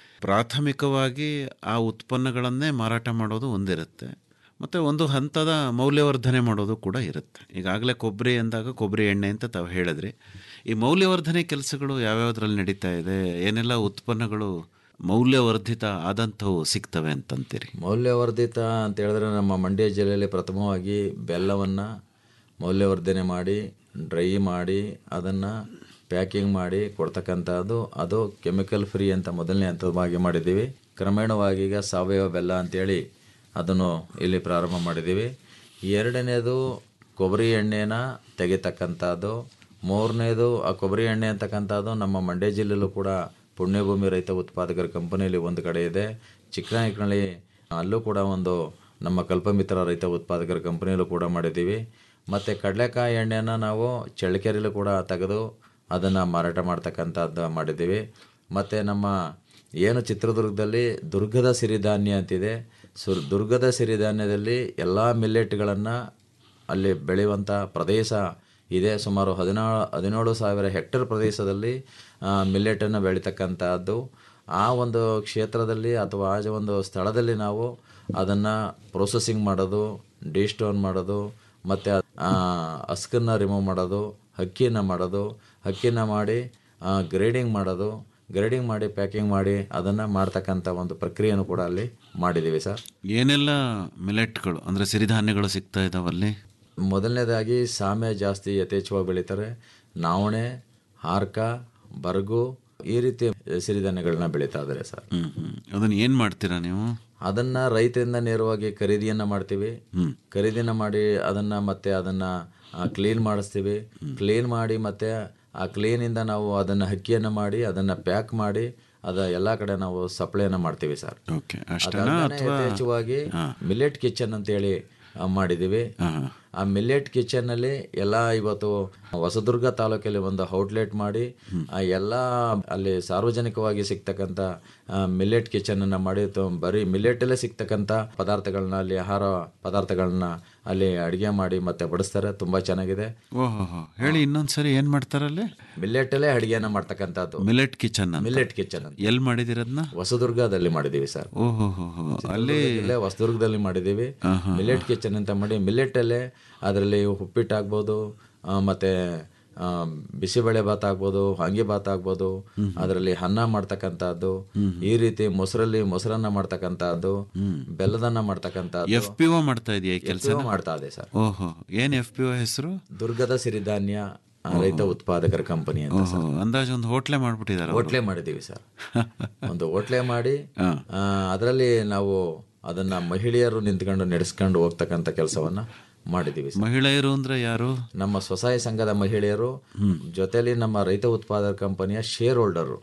ಪ್ರಾಥಮಿಕವಾಗಿ ಆ ಉತ್ಪನ್ನಗಳನ್ನೇ ಮಾರಾಟ ಮಾಡೋದು ಒಂದಿರುತ್ತೆ ಮತ್ತು ಒಂದು ಹಂತದ ಮೌಲ್ಯವರ್ಧನೆ ಮಾಡೋದು ಕೂಡ ಇರುತ್ತೆ ಈಗಾಗಲೇ ಕೊಬ್ಬರಿ ಅಂದಾಗ ಕೊಬ್ಬರಿ ಎಣ್ಣೆ ಅಂತ ತಾವು ಹೇಳಿದ್ರಿ ಈ ಮೌಲ್ಯವರ್ಧನೆ ಕೆಲಸಗಳು ಯಾವ್ಯಾವುದ್ರಲ್ಲಿ ನಡೀತಾ ಇದೆ ಏನೆಲ್ಲ ಉತ್ಪನ್ನಗಳು ಮೌಲ್ಯವರ್ಧಿತ ಆದಂಥವು ಸಿಗ್ತವೆ ಅಂತಂತೀರಿ ಮೌಲ್ಯವರ್ಧಿತ ಅಂತ ಹೇಳಿದ್ರೆ ನಮ್ಮ ಮಂಡ್ಯ ಜಿಲ್ಲೆಯಲ್ಲಿ ಪ್ರಥಮವಾಗಿ ಬೆಲ್ಲವನ್ನು ಮೌಲ್ಯವರ್ಧನೆ ಮಾಡಿ ಡ್ರೈ ಮಾಡಿ ಅದನ್ನು ಪ್ಯಾಕಿಂಗ್ ಮಾಡಿ ಕೊಡ್ತಕ್ಕಂಥದ್ದು ಅದು ಕೆಮಿಕಲ್ ಫ್ರೀ ಅಂತ ಮೊದಲನೇ ಹಂತವಾಗಿ ಮಾಡಿದ್ದೀವಿ ಕ್ರಮೇಣವಾಗಿ ಈಗ ಸಾವಯವ ಬೆಲ್ಲ ಅಂತೇಳಿ ಅದನ್ನು ಇಲ್ಲಿ ಪ್ರಾರಂಭ ಮಾಡಿದ್ದೀವಿ ಎರಡನೇದು ಕೊಬ್ಬರಿ ಎಣ್ಣೆನ ತೆಗಿತಕ್ಕಂಥದ್ದು ಮೂರನೇದು ಆ ಕೊಬ್ಬರಿ ಎಣ್ಣೆ ಅಂತಕ್ಕಂಥದ್ದು ನಮ್ಮ ಮಂಡ್ಯ ಜಿಲ್ಲೆಯಲ್ಲೂ ಕೂಡ ಪುಣ್ಯಭೂಮಿ ರೈತ ಉತ್ಪಾದಕರ ಕಂಪನಿಯಲ್ಲಿ ಒಂದು ಕಡೆ ಇದೆ ಚಿಕ್ಕನಾಯಕನಹಳ್ಳಿ ಅಲ್ಲೂ ಕೂಡ ಒಂದು ನಮ್ಮ ಕಲ್ಪಮಿತ್ರ ರೈತ ಉತ್ಪಾದಕರ ಕಂಪನಿಯಲ್ಲೂ ಕೂಡ ಮಾಡಿದ್ದೀವಿ ಮತ್ತು ಕಡಲೆಕಾಯಿ ಎಣ್ಣೆನ ನಾವು ಚಳ್ಳಕೆರೆಯಲ್ಲೂ ಕೂಡ ತೆಗೆದು ಅದನ್ನು ಮಾರಾಟ ಮಾಡ್ತಕ್ಕಂಥದ್ದು ಮಾಡಿದ್ದೀವಿ ಮತ್ತು ನಮ್ಮ ಏನು ಚಿತ್ರದುರ್ಗದಲ್ಲಿ ದುರ್ಗದ ಸಿರಿಧಾನ್ಯ ಅಂತಿದೆ ಸುರ್ ದುರ್ಗದ ಸಿರಿಧಾನ್ಯದಲ್ಲಿ ಎಲ್ಲ ಮಿಲ್ಲೆಟ್ಗಳನ್ನು ಅಲ್ಲಿ ಬೆಳೆಯುವಂಥ ಪ್ರದೇಶ ಇದೆ ಸುಮಾರು ಹದಿನಾಳು ಹದಿನೇಳು ಸಾವಿರ ಹೆಕ್ಟೇರ್ ಪ್ರದೇಶದಲ್ಲಿ ಮಿಲ್ಲೆಟನ್ನು ಬೆಳೀತಕ್ಕಂಥದ್ದು ಆ ಒಂದು ಕ್ಷೇತ್ರದಲ್ಲಿ ಅಥವಾ ಆ ಒಂದು ಸ್ಥಳದಲ್ಲಿ ನಾವು ಅದನ್ನು ಪ್ರೊಸೆಸಿಂಗ್ ಮಾಡೋದು ಡಿಸ್ಟೋನ್ ಮಾಡೋದು ಮತ್ತು ಅಸ್ಕನ್ನು ರಿಮೂವ್ ಮಾಡೋದು ಹಕ್ಕಿನ ಮಾಡೋದು ಹಕ್ಕಿನ ಮಾಡಿ ಗ್ರೇಡಿಂಗ್ ಮಾಡೋದು ಗ್ರೇಡಿಂಗ್ ಮಾಡಿ ಪ್ಯಾಕಿಂಗ್ ಮಾಡಿ ಅದನ್ನು ಮಾಡ್ತಕ್ಕಂಥ ಒಂದು ಪ್ರಕ್ರಿಯೆಯನ್ನು ಕೂಡ ಅಲ್ಲಿ ಮಾಡಿದ್ದೀವಿ ಸರ್ ಏನೆಲ್ಲ ಮಿಲೆಟ್ಗಳು ಅಂದರೆ ಸಿರಿಧಾನ್ಯಗಳು ಸಿಗ್ತಾ ಇದಾವಲ್ಲಿ ಮೊದಲನೇದಾಗಿ ಸಾಮೆ ಜಾಸ್ತಿ ಯಥೇಚ್ಛವಾಗಿ ಬೆಳೀತಾರೆ ನಾವಣೆ ಹಾರ್ಕ ಬರ್ಗು ಈ ರೀತಿ ಸಿರಿಧಾನ್ಯಗಳನ್ನ ಬೆಳೀತಾ ಇದ್ದಾರೆ ಸರ್ ಹ್ಮ್ ಹ್ಮ್ ಅದನ್ನ ಏನು ಮಾಡ್ತೀರಾ ನೀವು ಅದನ್ನ ರೈತರಿಂದ ನೇರವಾಗಿ ಖರೀದಿಯನ್ನ ಮಾಡ್ತೀವಿ ಖರೀದಿನ ಮಾಡಿ ಅದನ್ನ ಮತ್ತೆ ಅದನ್ನ ಕ್ಲೀನ್ ಮಾಡಿಸ್ತೀವಿ ಕ್ಲೀನ್ ಮಾಡಿ ಮತ್ತೆ ಆ ಕ್ಲೀನಿಂದ ನಾವು ಅದನ್ನ ಹಕ್ಕಿಯನ್ನ ಮಾಡಿ ಅದನ್ನ ಪ್ಯಾಕ್ ಮಾಡಿ ಅದ ಎಲ್ಲಾ ಕಡೆ ನಾವು ಸಪ್ಲೈನ ಮಾಡ್ತೀವಿ ಸರ್ ಓಕೆ ಅಷ್ಟೇನಾ ಅದಾದ್ಮೇಲೆ ಅಥವಾ ಯಥೇಚ್ಛವಾಗಿ ಮಿಲೆಟ್ ಕಿಚನ್ ಅಂತೇಳಿ ಆ, ಮಾಡಿದ್ದೀವಿ ಆ ಮಿಲೆಟ್ ಕಿಚನ್ ಅಲ್ಲಿ ಎಲ್ಲ ಇವತ್ತು ಹೊಸದುರ್ಗ ತಾಲೂಕಲ್ಲಿ ಒಂದು ಔಟ್ಲೆಟ್ ಮಾಡಿ ಆ ಎಲ್ಲ ಅಲ್ಲಿ ಸಾರ್ವಜನಿಕವಾಗಿ ಸಿಗ್ತಕ್ಕಂಥ ಮಿಲೆಟ್ ಕಿಚನ್ ಅನ್ನ ಮಾಡಿ ತ- ಬರೀ ಮಿಲೆಟ್ ಅಲ್ಲೇ ಸಿಗ್ತಕ್ಕಂಥ ಪದಾರ್ಥಗಳನ್ನ ಅಲ್ಲಿ ಆಹಾರ ಪದಾರ್ಥಗಳನ್ನ ಅಲ್ಲಿ ಅಡಿಗೆ ಮಾಡಿ ಮತ್ತೆ ಬಡಿಸ್ತಾರೆ ತುಂಬಾ ಚೆನ್ನಾಗಿದೆ ಓಹೋ ಹೇಳಿ ಇನ್ನೊಂದ್ಸರಿ ಏನ್ ಮಾಡ್ತಾರಲ್ಲಿ ಮಿಲೆಟ್ ಅಲ್ಲೇ ಅಡಿಗೆಯನ್ನ ಮಾಡ್ತಕ್ಕಂಥದ್ದು ಮಿಲೆಟ್ ಕಿಚನ್ ಮಿಲೆಟ್ ಕಿಚನ್ ಅಂತ ಎಲ್ಲಿ ಮಾಡಿದಿರದ್ನ ಹೊಸದುರ್ಗದಲ್ಲಿ ಮಾಡಿದೀವಿ ಸರ್ ಓಹೋ ಅಲ್ಲಿ ಜಿಲ್ಲೆ ಹೊಸದುರ್ಗದಲ್ಲಿ ಮಾಡಿದ್ದೀವಿ ಮಿಲೆಟ್ ಕಿಚನ್ ಅಂತ ಮಾಡಿ ಮಿಲೆಟ್ ಅಲ್ಲೇ ಅದರಲ್ಲಿ ಉಪ್ಪಿಟ್ಟು ಆಗ್ಬೋದು ಆ, ಮತ್ತೆ ಆ, ಬಿಸಿಬೇಳೆ ಭಾತ್ ಆಗ್ಬೋದು ಹಾಂಗಿ ಭಾತ್ ಆಗ್ಬೋದು ಅದರಲ್ಲಿ ಅನ್ನ ಮಾಡ್ತಕ್ಕಂಥದ್ದು ಈ ರೀತಿ ಮೊಸರಲ್ಲಿ ಮೊಸರನ್ನ ಮಾಡ್ತಕ್ಕಂಥದ್ದು ಬೆಲ್ಲದನ್ನ ಮಾಡ್ತಕ್ಕಂಥದ್ದು ಎಫ್ ಪಿ ಒ ಮಾಡ್ತಾ ಇದೆಯಾ ಈ ಕೆಲಸ FPO ಮಾಡ್ತಾ ಇದೆ ಸರ್ ಓಹೋ ಏನ್ ಎಫ್ ಪಿ ಒ ಹೆಸರು ದುರ್ಗದ ಸಿರಿಧಾನ್ಯ ಆ, ರೈತ ಉತ್ಪಾದಕರ ಕಂಪನಿ ಅಂತ ಓಹೋ ಅಂದಾಜು ಒಂದು ಹೋಟ್ಲೆ ಮಾಡ್ಬಿಟ್ಟಿದ್ದಾರೆ ಅವ್ರು. ಹೋಟ್ಲೆ ಮಾಡಿದ್ದೀವಿ ಸರ್ ಒಂದು ಹೋಟ್ಲೆ ಮಾಡಿ ಅದರಲ್ಲಿ ನಾವು ಅದನ್ನ ಮಹಿಳೆಯರು ನಿಂತ್ಕೊಂಡು ನಡೆಸ್ಕೊಂಡು ಹೋಗ್ತಕ್ಕಂಥ ಕೆಲಸವನ್ನ ಮಾಡಿದ್ದೀವಿ ಸರ್. ಮಹಿಳೆಯರು ಅಂದ್ರೆ ಯಾರು ನಮ್ಮ ಸ್ವಸಹಾಯ ಸಂಘದ ಮಹಿಳೆಯರು ಜೊತೆಲಿ ನಮ್ಮ ರೈತ ಉತ್ಪಾದಕ ಕಂಪನಿಯ ಶೇರ್ ಹೋಲ್ಡರು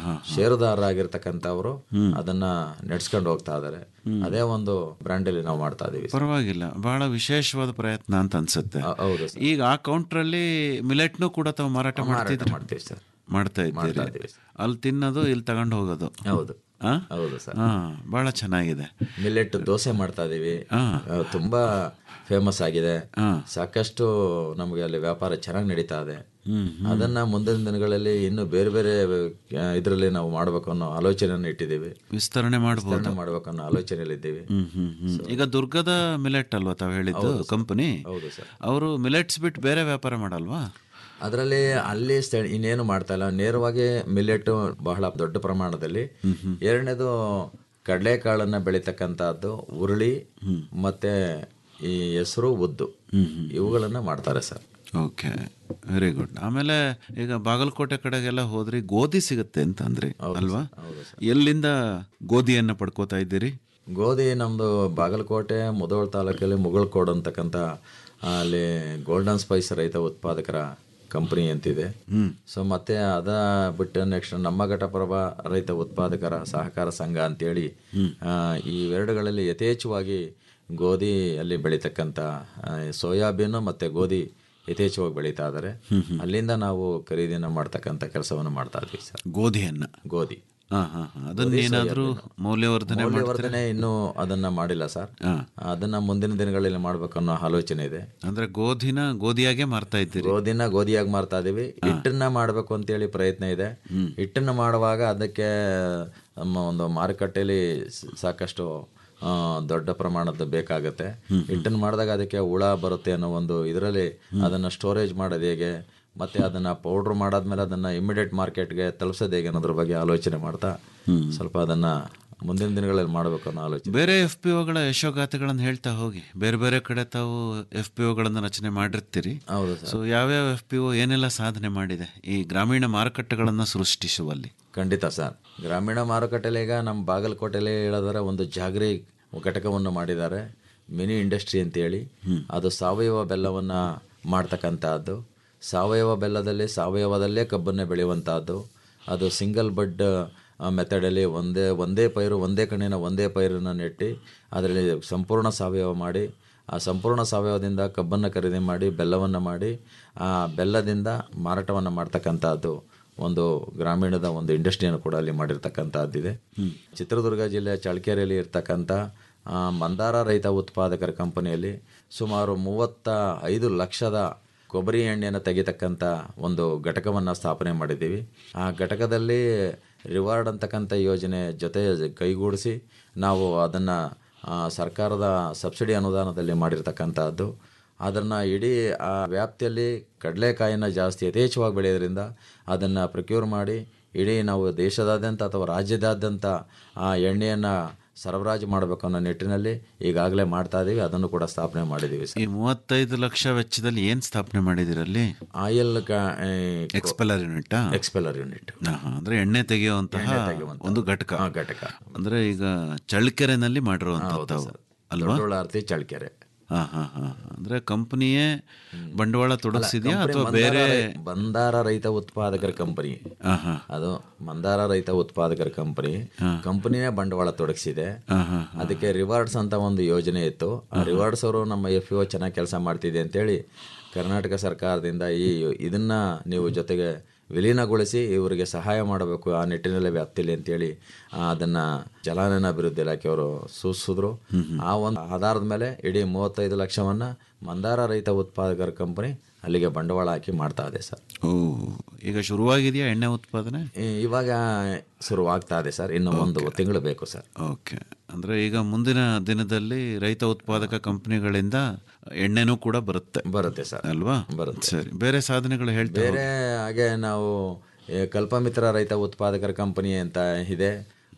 ಷೇರುದಾರರಾಗಿರ್ತಕ್ಕಂಥವ್ರು ಅದನ್ನ ನಡೆಸ್ಕೊಂಡು ಹೋಗ್ತಾ ಇದ್ದಾರೆ ಅದೇ ಒಂದು ಬ್ರ್ಯಾಂಡ್ ಅಲ್ಲಿ ನಾವು ಮಾಡ್ತಾ ಇದೀವಿ ಸರ್. ಪರವಾಗಿಲ್ಲ ಬಹಳ ವಿಶೇಷವಾದ ಪ್ರಯತ್ನ ಅಂತ ಅನ್ಸುತ್ತೆ ಹೌದು ಈಗ ಆ ಕೌಂಟ್ರಲ್ಲಿ ಮಿಲೆಟ್ನು ಕೂಡ ತಾವು ಮಾರಾಟ ಮಾರಾಟ ಮಾಡ್ತಿದ್ರು ಮಾಡ್ತೀವಿ ಸರ್ ಮಾಡ್ತಾ ಮಾಡ್ತಾ ಇದ್ದೀರಿ ಇದ್ದೀವಿ ಅಲ್ಲಿ ತಿನ್ನೋದು ಇಲ್ಲಿ ತಗೊಂಡು ಹೋಗೋದು ಹೌದು ಆ? ಹೌದು ಸರ್ ಹಾ ಬಹಳ ಚೆನ್ನಾಗಿದೆ ಮಿಲ್ಲೆಟ್ ದೋಸೆ ಮಾಡ್ತಾ ಇದೀವಿ ಆ, ತುಂಬಾ ಫೇಮಸ್ ಆಗಿದೆ ಸಾಕಷ್ಟು ನಮಗೆ ಅಲ್ಲಿ ವ್ಯಾಪಾರ ಚೆನ್ನಾಗಿ ನಡೀತಾ ಇದೆ ಅದನ್ನ ಮುಂದಿನ ದಿನಗಳಲ್ಲಿ ಇನ್ನು ಬೇರೆ ಬೇರೆ ಇದರಲ್ಲಿ ನಾವು ಮಾಡಬೇಕು ಅನ್ನೋ ಆಲೋಚನೆಯನ್ನು ಇಟ್ಟಿದ್ದೀವಿ ವಿಸ್ತರಣೆ ಮಾಡಬಹುದು ವಿಸ್ತರಣೆ ಮಾಡಬೇಕು ಅನ್ನೋ ಆಲೋಚನೆಯಲ್ಲಿ ಇದ್ದೀವಿ ಹ್ಮ್ ಹ್ಮ್ ಹ್ಮ್. ಈಗ ದುರ್ಗದ ಮಿಲೆಟ್ ಅಲ್ವಾ ತಾವು ಹೇಳಿದ್ದು ಕಂಪನಿ ಹೌದು ಸರ್ ಅವರು ಮಿಲೆಟ್ಸ್ ಬಿಟ್ಟು ಬೇರೆ ವ್ಯಾಪಾರ ಮಾಡಲ್ವಾ ಅದರಲ್ಲಿ ಅಲ್ಲಿ ಸ್ಥಳ ಇನ್ನೇನು ಮಾಡ್ತಾ ಇಲ್ಲ ನೇರವಾಗಿ ಮಿಲ್ಲೆಟ್ ಬಹಳ ದೊಡ್ಡ ಪ್ರಮಾಣದಲ್ಲಿ ಎರಡನೇದು ಕಡಲೆಕಾಳನ್ನ ಬೆಳೀತಕ್ಕಂಥದ್ದು ಉರುಳಿ ಮತ್ತೆ ಈ ಹೆಸರು ಉದ್ದು ಇವುಗಳನ್ನ ಮಾಡ್ತಾರೆ ಸರ್ ಓಕೆ ವೆರಿ ಗುಡ್ ಆಮೇಲೆ ಈಗ ಬಾಗಲಕೋಟೆ ಕಡೆಗೆಲ್ಲ ಹೋದ್ರಿ ಗೋಧಿ ಸಿಗುತ್ತೆ ಅಂತ ಅಂದ್ರಿ ಅಲ್ವಾ ಎಲ್ಲಿಂದ ಗೋಧಿಯನ್ನ ಪಡ್ಕೋತಾ ಇದ್ದೀರಿ ಗೋಧಿ ನಮ್ಮದು ಬಾಗಲಕೋಟೆ ಮುದೋಳ ತಾಲೂಕಲ್ಲಿ ಮುಗಳಕೋಡ್ ಅಂತಕ್ಕಂಥ ಅಲ್ಲಿ ಗೋಲ್ಡನ್ ಸ್ಪೈಸ್ ರೈತ ಉತ್ಪಾದಕರ ಕಂಪನಿ ಅಂತಿದೆ ಸೊ ಮತ್ತೆ ಅದ ಬಿಟ್ಟು ನೆಕ್ಸ್ಟ್ ನಮ್ಮ ಘಟಪ್ರಭ ರೈತ ಉತ್ಪಾದಕರ ಸಹಕಾರ ಸಂಘ ಅಂತೇಳಿ ಆ, ಈ ಎರಡುಗಳಲ್ಲಿ ಯಥೇಚ್ಛವಾಗಿ ಗೋಧಿ ಅಲ್ಲಿ ಬೆಳೀತಕ್ಕಂಥ ಆ, ಸೋಯಾಬೀನು ಮತ್ತೆ ಗೋಧಿ ಯಥೇಚ್ಛವಾಗಿ ಬೆಳೀತಾ ಇದ್ದಾರೆ ಅಲ್ಲಿಂದ ನಾವು ಖರೀದಿನ ಮಾಡ್ತಕ್ಕಂಥ ಕೆಲಸವನ್ನು ಮಾಡ್ತಾ ಇದ್ವಿ ಸರ್ ಗೋಧಿಯನ್ನ ಗೋಧಿ ಹಾ ಹಾ ಹಾ. ಅದನ್ನ ಏನಾದ್ರೂ ಮೌಲ್ಯವರ್ಧನೆ ಮಾಡ್ತೀರಾ? ಮೌಲ್ಯವರ್ಧನೆ ಇನ್ನೂ ಅದನ್ನ ಮಾಡಿಲ್ಲ ಸರ್ ಅದನ್ನ ಮುಂದಿನ ದಿನಗಳಲ್ಲಿ ಮಾಡ್ಬೇಕು ಅನ್ನೋ ಆಲೋಚನೆ ಇದೆ ಅಂದ್ರೆ ಗೋಧಿನ ಗೋಧಿಯಾಗೆ ಮಾರ್ತಾ ಇದ್ದೀರಿ ಗೋಧಿನ ಗೋಧಿಯಾಗಿ ಮಾರ್ತಾ ಇದೀವಿ ಹಿಟ್ಟನ್ನ ಮಾಡಬೇಕು ಅಂತೇಳಿ ಪ್ರಯತ್ನ ಇದೆ ಹಿಟ್ಟನ್ನ ಮಾಡುವಾಗ ಅದಕ್ಕೆ ನಮ್ಮ ಒಂದು ಮಾರುಕಟ್ಟೆಯಲ್ಲಿ ಸ- ಸಾಕಷ್ಟು ಆ, ದೊಡ್ಡ ಪ್ರಮಾಣದ ಬೇಕಾಗುತ್ತೆ ಹಿಟ್ಟನ್ನು ಮಾಡಿದಾಗ ಅದಕ್ಕೆ ಹುಳ ಬರುತ್ತೆ ಅನ್ನೋ ಒಂದು ಇದರಲ್ಲಿ ಅದನ್ನ ಸ್ಟೋರೇಜ್ ಮಾಡೋದು ಹೇಗೆ ಮತ್ತೆ ಅದನ್ನ ಪೌಡ್ರ್ ಮಾಡಾದ್ಮೇಲೆ ಅದನ್ನ ಇಮಿಡಿಯೇಟ್ ಮಾರ್ಕೆಟ್ಗೆ ತಲುಪಿಸೋದು ಹೇಗೆ ಅನ್ನೋದ್ರ ಬಗ್ಗೆ ಆಲೋಚನೆ ಮಾಡ್ತಾ ಸ್ವಲ್ಪ ಅದನ್ನ ಮುಂದಿನ ದಿನಗಳಲ್ಲಿ ಮಾಡಬೇಕು ಅನ್ನೋ ಆಲೋಚನೆ ಬೇರೆ ಎಫ್ ಪಿ ಒಗಳ ಯಶೋಗಾಥೆಗಳನ್ನು ಹೇಳ್ತಾ ಹೋಗಿ ಬೇರೆ ಬೇರೆ ಕಡೆ ತಾವು ಎಫ್ ಪಿ ಒಗಳನ್ನು ರಚನೆ ಮಾಡಿರ್ತೀರಿ ಹೌದು ಸೊ ಯಾವ್ಯಾವ ಎಫ್ ಪಿ ಒ ಏನೆಲ್ಲ ಸಾಧನೆ ಮಾಡಿದೆ ಈ ಗ್ರಾಮೀಣ ಮಾರುಕಟ್ಟೆಗಳನ್ನು ಸೃಷ್ಟಿಸುವಲ್ಲಿ ಖಂಡಿತ ಸರ್ ಗ್ರಾಮೀಣ ಮಾರುಕಟ್ಟೆಯಲ್ಲಿ ಈಗ ನಮ್ಮ ಬಾಗಲಕೋಟೆಯಲ್ಲಿ ಹೇಳೋದಾರೆ ಒಂದು ಜಾಗರಿ ಘಟಕವನ್ನು ಮಾಡಿದ್ದಾರೆ ಮಿನಿ ಇಂಡಸ್ಟ್ರಿ ಅಂತೇಳಿ ಅದು ಸಾವಯವ ಬೆಲ್ಲವನ್ನು ಮಾಡ್ತಕ್ಕಂಥದ್ದು ಸಾವಯವ ಬೆಲ್ಲದಲ್ಲಿ ಸಾವಯವದಲ್ಲೇ ಕಬ್ಬನ್ನು ಬೆಳೆಯುವಂಥದ್ದು ಅದು ಸಿಂಗಲ್ ಬಡ್ ಮೆಥಡಲ್ಲಿ ಒಂದೇ ಒಂದೇ ಪೈರು ಒಂದೇ ಕಣ್ಣಿನ ಒಂದೇ ಪೈರನ್ನು ನೆಟ್ಟಿ ಅದರಲ್ಲಿ ಸಂಪೂರ್ಣ ಸಾವಯವ ಮಾಡಿ ಆ ಸಂಪೂರ್ಣ ಸಾವಯವದಿಂದ ಕಬ್ಬನ್ನು ಖರೀದಿ ಮಾಡಿ ಬೆಲ್ಲವನ್ನು ಮಾಡಿ ಆ ಬೆಲ್ಲದಿಂದ ಮಾರಾಟವನ್ನು ಮಾಡ್ತಕ್ಕಂಥದ್ದು ಒಂದು ಗ್ರಾಮೀಣದ ಒಂದು ಇಂಡಸ್ಟ್ರಿಯನ್ನು ಕೂಡ ಅಲ್ಲಿ ಮಾಡಿರ್ತಕ್ಕಂಥದ್ದಿದೆ ಚಿತ್ರದುರ್ಗ ಜಿಲ್ಲೆಯ ಚಳ್ಳಕೆರೆಯಲ್ಲಿ ಇರ್ತಕ್ಕಂಥ ಆ, ಮಂದಾರ ರೈತ ಉತ್ಪಾದಕರ ಕಂಪನಿಯಲ್ಲಿ ಸುಮಾರು ಮೂವತ್ತ ಐದು ಲಕ್ಷದ ಕೊಬ್ಬರಿ ಎಣ್ಣೆಯನ್ನು ತೆಗಿತಕ್ಕಂಥ ಒಂದು ಘಟಕವನ್ನು ಸ್ಥಾಪನೆ ಮಾಡಿದ್ದೀವಿ ಆ ಘಟಕದಲ್ಲಿ ರಿವಾರ್ಡ್ ಅಂತಕ್ಕಂಥ ಯೋಜನೆ ಜೊತೆ ಕೈಗೂಡಿಸಿ ನಾವು ಅದನ್ನು ಸರ್ಕಾರದ ಸಬ್ಸಿಡಿ ಅನುದಾನದಲ್ಲಿ ಮಾಡಿರ್ತಕ್ಕಂಥದ್ದು ಅದನ್ನು ಇಡೀ ಆ ವ್ಯಾಪ್ತಿಯಲ್ಲಿ ಕಡಲೆಕಾಯಿನ ಜಾಸ್ತಿ ಯಥೇಚ್ಛವಾಗಿ ಬೆಳೆಯೋದ್ರಿಂದ ಅದನ್ನು ಪ್ರಕ್ಯೂರ್ ಮಾಡಿ ಇಡೀ ನಾವು ದೇಶದಾದ್ಯಂತ ಅಥವಾ ರಾಜ್ಯದಾದ್ಯಂತ ಆ ಎಣ್ಣೆಯನ್ನು ಸರಬರಾಜು ಮಾಡಬೇಕು ಅನ್ನೋ ನಿಟ್ಟಿನಲ್ಲಿ ಈಗಾಗಲೇ ಮಾಡ್ತಾ ಇದ್ದೀವಿ ಅದನ್ನು ಕೂಡ ಸ್ಥಾಪನೆ ಮಾಡಿದ್ದೀವಿ ಈ ಮೂವತ್ತೈದು ಲಕ್ಷ ವೆಚ್ಚದಲ್ಲಿ ಏನ್ ಸ್ಥಾಪನೆ ಮಾಡಿದಿರಲ್ಲಿ oil expeller unit expeller unit ಅಂದ್ರೆ ಎಣ್ಣೆ ತೆಗೆಯುವಂತಹ ಎಣ್ಣೆ ತೆಗೆಯುವಂತಹ ಒಂದು ಘಟಕ ಘಟಕ ಅಂದ್ರೆ ಈಗ ಚಳ್ಳಕೆರೆನಲ್ಲಿ ಮಾಡಿರುವಂತದ್ದು ಅಲ್ವಾ ದೊಡ್ಡೋಳಾರ್ತಿ ಚಳ್ಳಕೆರೆ ಹಾ ಹಾ ಹಾ ಅಂದ್ರೆ ಕಂಪನಿಯೇ ಬಂಡವಾಳ ತೊಡಗಿಸಿದ್ಯಾ ಕಂಪನಿ ಅಥವಾ ಮಂದಾರ ಬೇರೆ ರೈ- ಮಂದಾರ ರೈತ ಉತ್ಪಾದಕರ ಕಂಪನಿ ಅದು ಮಂದಾರ ರೈತ ಉತ್ಪಾದಕರ ಕಂಪನಿ ಕಂಪನಿನೇ ಬಂಡವಾಳ ತೊಡಗಿಸಿದೆ ಅದಕ್ಕೆ ರಿವಾರ್ಡ್ಸ್ ಅಂತ ಒಂದು ಯೋಜನೆ ಇತ್ತು ಆ ರಿವಾರ್ಡ್ಸ್ ಅವರು ನಮ್ಮ ಎಫ್ ಒ ಚೆನ್ನಾಗಿ ಕೆಲಸ ಮಾಡ್ತಿದೆ ಅಂತೇಳಿ ಕರ್ನಾಟಕ ಸರ್ಕಾರದಿಂದ ಈ ಇದನ್ನ ನೀವು ಜೊತೆಗೆ ವಿಲೀನಗೊಳಿಸಿ ಇವರಿಗೆ ಸಹಾಯ ಮಾಡಬೇಕು ಆ ನಿಟ್ಟಿನಲ್ಲಿ ವ್ಯಾಪ್ತಿಯಲ್ಲಿ ಅಂತೇಳಿ ಆ, ಅದನ್ನ ಜಲಾನಯನ ಅಭಿವೃದ್ಧಿ ಇಲಾಖೆಯವರು ಸೂಚಿಸಿದ್ರು ಆ ಒಂದು ಆಧಾರದ ಮೇಲೆ ಇಡೀ ಮೂವತ್ತೈದು ಲಕ್ಷವನ್ನ ಮಂದಾರ ರೈತ ಉತ್ಪಾದಕರ ಕಂಪನಿ ಅಲ್ಲಿಗೆ ಬಂಡವಾಳ ಹಾಕಿ ಮಾಡ್ತಾ ಇದೆ ಸರ್ ಓ ಈಗ ಶುರುವಾಗಿದೆಯಾ ಎಣ್ಣೆ ಉತ್ಪಾದನೆ ಈ- ಇವಾಗ ಶುರುವಾಗ್ತಾ ಇದೆ ಸರ್ ಇನ್ನು ಒಂದು ತಿಂಗಳು ಬೇಕು ಸರ್ ಓಕೆ ಅಂದ್ರೆ ಈಗ ಮುಂದಿನ ದಿನದಲ್ಲಿ ರೈತ ಉತ್ಪಾದಕ ಕಂಪನಿಗಳಿಂದ ಎಣ್ಣೆನೂ ಕೂಡ ಬರುತ್ತೆ ಬರುತ್ತೆ ಸರ್ ಅಲ್ವಾ ಬರುತ್ತೆ ಸರಿ ಬೇರೆ ಸಾಧನೆಗಳು ಹೇಳ್ತೇವೆ ಬೇರೆ ಹಾಗೆ ನಾವು ಈ ಕಲ್ಪಮಿತ್ರ ರೈತ ಉತ್ಪಾದಕರ ಕಂಪನಿ ಅಂತ ಇದೆ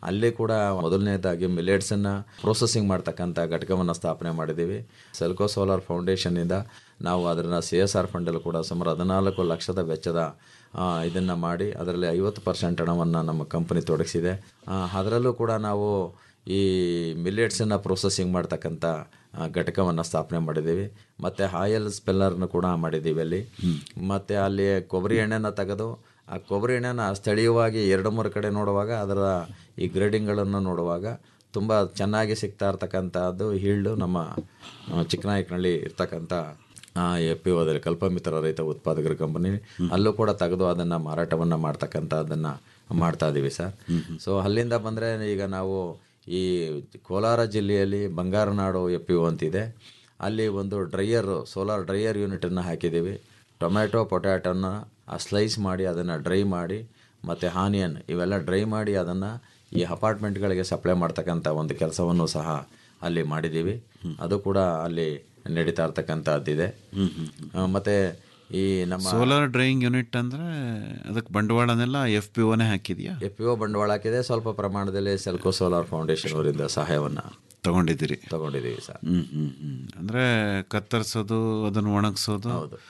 ಅಲ್ಲಿ ಕೂಡ ಮೊದಲನೇದಾಗಿ ಮಿಲೆಟ್ಸನ್ನು ಪ್ರೊಸೆಸಿಂಗ್ ಮಾಡ್ತಕ್ಕಂಥ ಘಟಕವನ್ನು ಸ್ಥಾಪನೆ ಮಾಡಿದ್ದೀವಿ ಸೆಲ್ಕೋ ಸೋಲಾರ್ ಫೌಂಡೇಶನ್ನಿಂದ ನಾವು ಅದನ್ನು ಸಿ ಎಸ್ ಆರ್ ಫಂಡಲ್ಲೂ ಕೂಡ ಸುಮಾರು ಹದಿನಾಲ್ಕು ಲಕ್ಷದ ವೆಚ್ಚದ ಇದನ್ನು ಮಾಡಿ ಅದರಲ್ಲಿ ಐವತ್ತು ಪರ್ಸೆಂಟ್ ಹಣವನ್ನು ನಮ್ಮ ಕಂಪನಿ ತೊಡಗಿಸಿದೆ ಆ, ಅದರಲ್ಲೂ ಕೂಡ ನಾವು ಈ ಮಿಲೆಟ್ಸನ್ನು ಪ್ರೊಸೆಸಿಂಗ್ ಮಾಡ್ತಕ್ಕಂಥ ಘಟಕವನ್ನು ಸ್ಥಾಪನೆ ಮಾಡಿದ್ದೀವಿ ಮತ್ತು ಆಯಲ್ ಸ್ಪೆಲ್ಲರ್ನು ಕೂಡ ಮಾಡಿದ್ದೀವಿ ಅಲ್ಲಿ ಮತ್ತು ಅಲ್ಲಿ ಕೊಬ್ಬರಿ ಎಣ್ಣೆನ ತೆಗೆದು ಆ ಕೊಬ್ಬರಿ ಎಣ್ಣೆನ ಸ್ಥಳೀಯವಾಗಿ ಎರಡು ಮೂರು ಕಡೆ ನೋಡುವಾಗ ಅದರ ಈ ಗ್ರೇಡಿಂಗ್ಗಳನ್ನು ನೋಡುವಾಗ ತುಂಬ ಚೆನ್ನಾಗಿ ಸಿಗ್ತಾ ಇರ್ತಕ್ಕಂಥದ್ದು ಹೀಲ್ಡು ನಮ್ಮ ಆ, ಚಿಕ್ಕನಾಯಕನಹಳ್ಳಿ ಇರ್ತಕ್ಕಂಥ ಎ ಪಿ ಓದಲ್ಲಿ ಕಲ್ಪಮಿತ್ರ ರೈತ ಉತ್ಪಾದಕರ ಕಂಪನಿ ಅಲ್ಲೂ ಕೂಡ ತೆಗೆದು ಅದನ್ನು ಮಾರಾಟವನ್ನು ಮಾಡ್ತಕ್ಕಂಥದ್ದನ್ನು ಮಾಡ್ತಾ ಇದ್ದೀವಿ ಸರ್ ಸೊ ಅಲ್ಲಿಂದ ಬಂದರೆ ಈಗ ನಾವು ಈ ಕೋಲಾರ ಜಿಲ್ಲೆಯಲ್ಲಿ ಬಂಗಾರನಾಡು ಎ ಪಿ ಒ ಅಂತಿದೆ ಅಲ್ಲಿ ಒಂದು ಡ್ರೈಯರ್ ಸೋಲಾರ್ ಡ್ರೈಯರ್ ಯೂನಿಟನ್ನು ಹಾಕಿದ್ದೀವಿ ಟೊಮ್ಯಾಟೊ ಪೊಟ್ಯಾಟೋನ ಸ್ಲೈಸ್ ಮಾಡಿ ಅದನ್ನು ಡ್ರೈ ಮಾಡಿ ಮತ್ತು ಆನಿಯನ್ ಇವೆಲ್ಲ ಡ್ರೈ ಮಾಡಿ ಅದನ್ನು ಈ ಅಪಾರ್ಟ್ಮೆಂಟ್ಗಳಿಗೆ ಸಪ್ಲೈ ಮಾಡ್ತಕ್ಕಂಥ ಒಂದು ಕೆಲಸವನ್ನು ಸಹ ಅಲ್ಲಿ ಮಾಡಿದ್ದೀವಿ ಅದು ಕೂಡ ಅಲ್ಲಿ ನಡೀತಾ ಇರ್ತಕ್ಕಂಥದ್ದಿದೆ ಆ, ಮತ್ತೆ ಈ ನಮ್ಮ ಸೋಲಾರ್ ಡ್ರೈಯಿಂಗ್ ಯೂನಿಟ್ ಅಂದರೆ ಅದಕ್ಕೆ ಬಂಡವಾಳನೆಲ್ಲ ಎಫ್ ಪಿ ಒನೇ ಹಾಕಿದ್ಯಾ ಎಫ್ ಪಿ ಒ ಬಂಡವಾಳ ಹಾಕಿದೆ ಸ್ವಲ್ಪ ಪ್ರಮಾಣದಲ್ಲಿ ಸೆಲ್ಕೋ ಸೋಲಾರ್ ಫೌಂಡೇಶನ್ ಅವರಿಂದ ಸಹಾಯವನ್ನು ತಗೊಂಡಿದ್ದೀರಿ ತಗೊಂಡಿದ್ದೀವಿ ಸರ್ ಹ್ಮ್ ಹ್ಮ್ ಹ್ಮ್ ಅಂದರೆ ಕತ್ತರಿಸೋದು ಅದನ್ನು ಒಣಗಿಸೋದು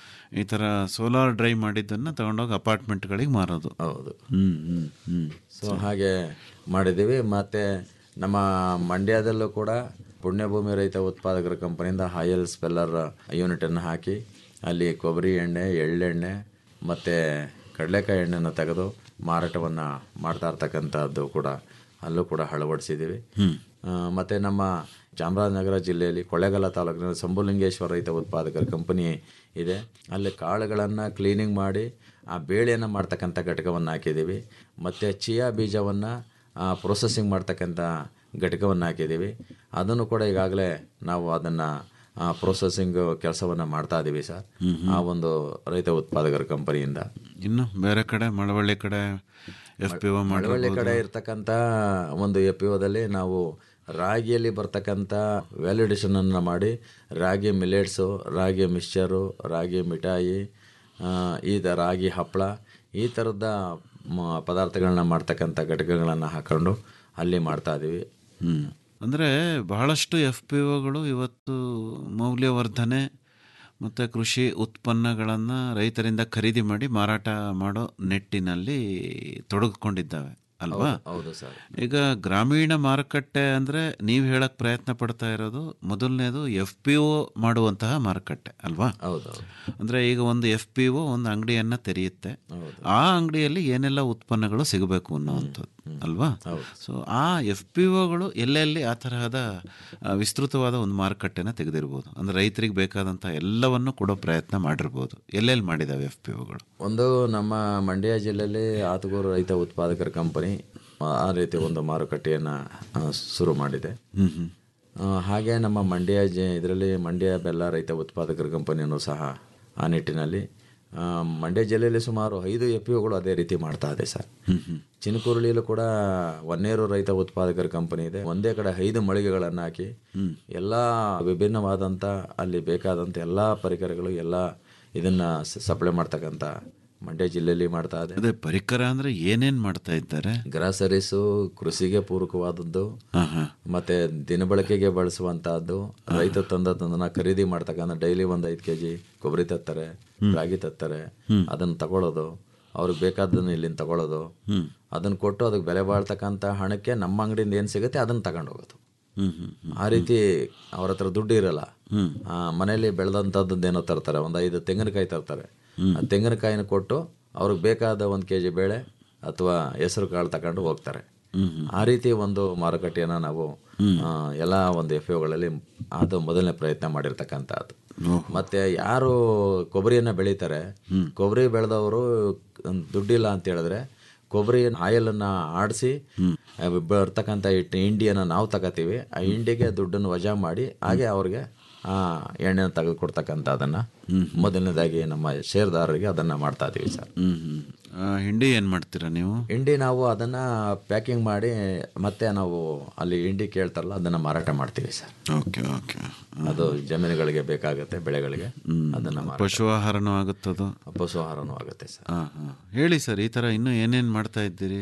ಈ ಥರ ಸೋಲಾರ್ ಡ್ರೈ ಮಾಡಿದ್ದನ್ನು ತಗೊಂಡೋಗಿ ಅಪಾರ್ಟ್ಮೆಂಟ್ಗಳಿಗೆ ಮಾರೋದು ಹೌದು ಹ್ಮ್ ಹ್ಮ್ ಹ್ಮ್ ಸೊ ಹಾಗೆ ಮಾಡಿದ್ದೀವಿ ಮತ್ತು ನಮ್ಮ ಮಂಡ್ಯದಲ್ಲೂ ಕೂಡ ಪುಣ್ಯಭೂಮಿ ರೈತ ಉತ್ಪಾದಕರ ಕಂಪನಿಯಿಂದ ಆಯಲ್ ಸ್ಪೆಲ್ಲರ್ ಯೂನಿಟನ್ನು ಹಾಕಿ ಅಲ್ಲಿ ಕೊಬ್ಬರಿ ಎಣ್ಣೆ ಎಳ್ಳೆಣ್ಣೆ ಮತ್ತು ಕಡಲೆಕಾಯಿ ಎಣ್ಣೆನ ತೆಗೆದು ಮಾರಾಟವನ್ನು ಮಾಡ್ತಾ ಇರ್ತಕ್ಕಂಥದ್ದು ಕೂಡ ಅಲ್ಲೂ ಕೂಡ ಅಳವಡಿಸಿದ್ದೀವಿ ಆ, ಮತ್ತು ನಮ್ಮ ಚಾಮರಾಜನಗರ ಜಿಲ್ಲೆಯಲ್ಲಿ ಕೊಳ್ಳೇಗಾಲ ತಾಲೂಕಿನ ಸಂಭುಲಿಂಗೇಶ್ವರ ರೈತ ಉತ್ಪಾದಕರ ಕಂಪನಿ ಇದೆ ಅಲ್ಲಿ ಕಾಳುಗಳನ್ನು ಕ್ಲೀನಿಂಗ್ ಮಾಡಿ ಆ ಬೇಳೆಯನ್ನು ಮಾಡ್ತಕ್ಕಂಥ ಘಟಕವನ್ನು ಹಾಕಿದ್ದೀವಿ ಮತ್ತು ಚಿಯಾ ಬೀಜವನ್ನು ಪ್ರೊಸೆಸಿಂಗ್ ಮಾಡ್ತಕ್ಕಂಥ ಘಟಕವನ್ನು ಹಾಕಿದ್ದೀವಿ ಅದನ್ನು ಕೂಡ ಈಗಾಗಲೇ ನಾವು ಅದನ್ನು ಪ್ರೊಸೆಸಿಂಗ್ ಕೆಲಸವನ್ನು ಮಾಡ್ತಾ ಇದ್ದೀವಿ ಸರ್ ಆ ಒಂದು ರೈತ ಉತ್ಪಾದಕರ ಕಂಪನಿಯಿಂದ ಇನ್ನು ಬೇರೆ ಕಡೆ ಮಳವಳ್ಳಿ ಕಡೆ ಎಫ್ ಪಿ ಒ ಮಳವಳ್ಳಿ ಕಡೆ ಇರ್ತಕ್ಕಂಥ ಒಂದು ಎ ಪಿ ಒದಲ್ಲಿ ನಾವು ರಾಗಿಯಲ್ಲಿ ಬರ್ತಕ್ಕಂಥ ವ್ಯಾಲಿಡೇಷನನ್ನು ಮಾಡಿ ರಾಗಿ ಮಿಲೆಟ್ಸು ರಾಗಿ ಮಿಕ್ಸ್ಚರು ರಾಗಿ ಮಿಠಾಯಿ ಆ, ಈ ಥ ರಾಗಿ ಹಪ್ಪಳ ಈ ಥರದ ಮ- ಪದಾರ್ಥಗಳನ್ನ ಮಾಡ್ತಕ್ಕಂಥ ಘಟಕಗಳನ್ನು ಹಾಕೊಂಡು ಅಲ್ಲಿ ಮಾಡ್ತಾ ಇದ್ದೀವಿ ಹ್ಮ್ ಅಂದರೆ ಬಹಳಷ್ಟು ಎಫ್ ಪಿ ಒಗಳು ಇವತ್ತು ಮೌಲ್ಯವರ್ಧನೆ ಮತ್ತು ಕೃಷಿ ಉತ್ಪನ್ನಗಳನ್ನು ರೈತರಿಂದ ಖರೀದಿ ಮಾಡಿ ಮಾರಾಟ ಮಾಡೋ ನಿಟ್ಟಿನಲ್ಲಿ ತೊಡಗಿಕೊಂಡಿದ್ದಾವೆ ಅಲ್ವಾ ಹೌದು- ಹೌದು ಸರ್ ಈಗ ಗ್ರಾಮೀಣ ಮಾರುಕಟ್ಟೆ ಅಂದರೆ ನೀವು ಹೇಳಕ್ ಪ್ರಯತ್ನ ಪಡ್ತಾ ಇರೋದು ಮೊದಲನೇದು ಎಫ್ ಪಿ ಒ ಮಾಡುವಂತಹ ಮಾರುಕಟ್ಟೆ ಅಲ್ವಾ ಹೌದು ಅಂದರೆ ಈಗ ಒಂದು ಎಫ್ ಪಿ ಒ ಒಂದು ಅಂಗಡಿಯನ್ನು ತೆರೆಯುತ್ತೆ ಆ ಅಂಗಡಿಯಲ್ಲಿ ಏನೆಲ್ಲ ಉತ್ಪನ್ನಗಳು ಸಿಗಬೇಕು ಅನ್ನುವಂಥದ್ದು ಅಲ್ವಾ ಸೊ ಆ ಎಫ್ ಪಿ ಒಗಳು ಎಲ್ಲೆಲ್ಲಿ ಆ ತರಹದ ಆ, ವಿಸ್ತೃತವಾದ ಒಂದು ಮಾರುಕಟ್ಟೆನ ತೆಗೆದಿರ್ಬೋದು ಅಂದರೆ ರೈತರಿಗೆ ಬೇಕಾದಂಥ ಎಲ್ಲವನ್ನು ಕೊಡೋ ಪ್ರಯತ್ನ ಮಾಡಿರ್ಬೋದು ಎಲ್ಲೆಲ್ಲಿ ಮಾಡಿದಾವೆ ಎಫ್ ಪಿ ಒಗಳು ಒಂದು ನಮ್ಮ ಮಂಡ್ಯ ಜಿಲ್ಲೆಯಲ್ಲಿ ಆತುಗೂರು ರೈತ ಉತ್ಪಾದಕರ ಕಂಪನಿ ಆ ರೀತಿ ಒಂದು ಮಾರುಕಟ್ಟೆಯನ್ನು ಶುರು ಮಾಡಿದೆ ಹ್ಮ್ ಹ್ಮ್ ಆ, ಹಾಗೆ ನಮ್ಮ ಮಂಡ್ಯ ಜ ಇದರಲ್ಲಿ ಮಂಡ್ಯ ಬೆಲ್ಲ ರೈತ ಉತ್ಪಾದಕರ ಕಂಪನಿಯನ್ನು ಸಹ ಆ ನಿಟ್ಟಿನಲ್ಲಿ ಆ, ಮಂಡ್ಯ ಜಿಲ್ಲೆಯಲ್ಲಿ ಸುಮಾರು ಐದು ಎಫ್ ಗಳು ಅದೇ ರೀತಿ ಮಾಡ್ತಾ ಇದೆ ಸರ್ ಚಿನಕುರುಳಿಯಲ್ಲೂ ಕೂಡ ಒನ್ನೇರು ರೈತ ಉತ್ಪಾದಕರ ಕಂಪನಿ ಇದೆ ಒಂದೇ ಕಡೆ ಐದು ಮಳಿಗೆಗಳನ್ನು ಹಾಕಿ ಎಲ್ಲ ವಿಭಿನ್ನವಾದಂಥ ಅಲ್ಲಿ ಬೇಕಾದಂಥ ಎಲ್ಲ ಪರಿಕರಗಳು ಎಲ್ಲ ಇದನ್ನು ಸಪ್ಲೈ ಮಾಡ್ತಕ್ಕಂಥ ಮಂಡ್ಯ ಜಿಲ್ಲೆಯಲ್ಲಿ ಮಾಡ್ತಾ ಇದೆ ಅದೇ ಪರಿಕರ ಅಂದರೆ ಏನೇನು ಮಾಡ್ತಾ ಇದ್ದಾರೆ ಗ್ರಾಸರೀಸು ಕೃಷಿಗೆ ಪೂರಕವಾದದ್ದು ಹಾಂ ಹಾಂ ಮತ್ತೆ ದಿನಬಳಕೆಗೆ ಬಳಸುವಂತಹದ್ದು ರೈತ ತಂದ ತಂದನ ಖರೀದಿ ಮಾಡ್ತಕ್ಕಂಥ ಡೈಲಿ ಒಂದು ಐದು ಕೆ ಜಿ ಕೊಬ್ಬರಿ ತತ್ತಾರೆ ರಾಗಿ ತತ್ತಾರೆ ಅದನ್ನ ತಗೊಳ್ಳೋದು ಅವ್ರಿಗೆ ಬೇಕಾದನ್ನ ಇಲ್ಲಿಂದ ತಗೊಳ್ಳೋದು ಅದನ್ನ ಕೊಟ್ಟು ಅದಕ್ಕೆ ಬೆಲೆ ಬಾಳ್ತಕ್ಕಂಥ ಹಣಕ್ಕೆ ನಮ್ಮ ಅಂಗಡಿಯಿಂದ ಏನು ಸಿಗುತ್ತೆ ಅದನ್ನ ತಗೊಂಡು ಹೋಗೋದು ಹ್ಮ್ ಹ್ಮ್ ಆ ರೀತಿ ಅವ್ರ ಹತ್ರ ದುಡ್ಡು ಇರಲ್ಲ ಆ, ಮನೆಯಲ್ಲಿ ಬೆಳೆದಂಥದ್ದೇನೋ ತರ್ತಾರೆ ಒಂದು ಐದು ತೆಂಗಿನಕಾಯಿ ತರ್ತಾರೆ ಆ ತೆಂಗಿನಕಾಯಿನ ಕೊಟ್ಟು ಅವ್ರಿಗೆ ಬೇಕಾದ ಒಂದು ಕೆ ಜಿ ಬೇಳೆ ಅಥವಾ ಹೆಸರು ಕಾಳು ತಗೊಂಡು ಹೋಗ್ತಾರೆ ಆ ರೀತಿ ಒಂದು ಮಾರುಕಟ್ಟೆಯನ್ನು ನಾವು ಆ, ಎಲ್ಲ ಒಂದು ಎಫ್ ಗಳಲ್ಲಿ ಅದು ಮೊದಲನೇ ಪ್ರಯತ್ನ ಮಾಡಿರ್ತಕ್ಕಂಥದ್ದು ಮತ್ತೆ ಯಾರು ಕೊಬ್ಬರಿಯನ್ನು ಬೆಳೀತಾರೆ ಕೊಬ್ಬರಿ ಬೆಳೆದವರು ದುಡ್ಡಿಲ್ಲ ಅಂತ ಹೇಳಿದ್ರೆ ಕೊಬ್ಬರಿ ಆಯಲನ್ನು ಆಡಿಸಿ ಬರ್ತಕ್ಕಂಥ ಹಿಟ್ಟು ಹಿಂಡಿಯನ್ನು ನಾವು ತಗೋತೀವಿ ಆ ಹಿಂಡಿಗೆ ದುಡ್ಡನ್ನು ವಜಾ ಮಾಡಿ ಹಾಗೆ ಅವ್ರಿಗೆ ಆ ಎಣ್ಣೆನ ತೆಗೆದುಕೊಡ್ತಕ್ಕಂಥ ಅದನ್ನು ಮೊದಲನೇದಾಗಿ ನಮ್ಮ ಷೇರ್ದಾರರಿಗೆ ಅದನ್ನು ಮಾಡ್ತಾ ಇದ್ದೀವಿ ಸರ್ ಹ್ಮ್ ಹ್ಮ್ ಆ, ಹಿಂಡಿ ಏನು ಮಾಡ್ತೀರಾ ನೀವು ಹಿಂಡಿ ನಾವು ಅದನ್ನು ಪ್ಯಾಕಿಂಗ್ ಮಾಡಿ ಮತ್ತೆ ನಾವು ಅಲ್ಲಿ ಹಿಂಡಿ ಕೇಳ್ತಾರಲ್ಲ ಅದನ್ನು ಮಾರಾಟ ಮಾಡ್ತೀವಿ ಸರ್ ಓಕೆ ಓಕೆ ಅದು ಜಮೀನುಗಳಿಗೆ ಬೇಕಾಗುತ್ತೆ ಬೆಳೆಗಳಿಗೆ ಅದನ್ನು ಮಾರಾಟ ಪಶು ಆಹಾರನೂ ಆಗುತ್ತದು ಪಶು ಆಹಾರನೂ ಆಗುತ್ತೆ ಸರ್ ಹಾಂ ಹಾಂ ಹೇಳಿ ಸರ್ ಈ ಥರ ಇನ್ನೂ ಏನೇನು ಮಾಡ್ತಾ ಇದ್ದೀರಿ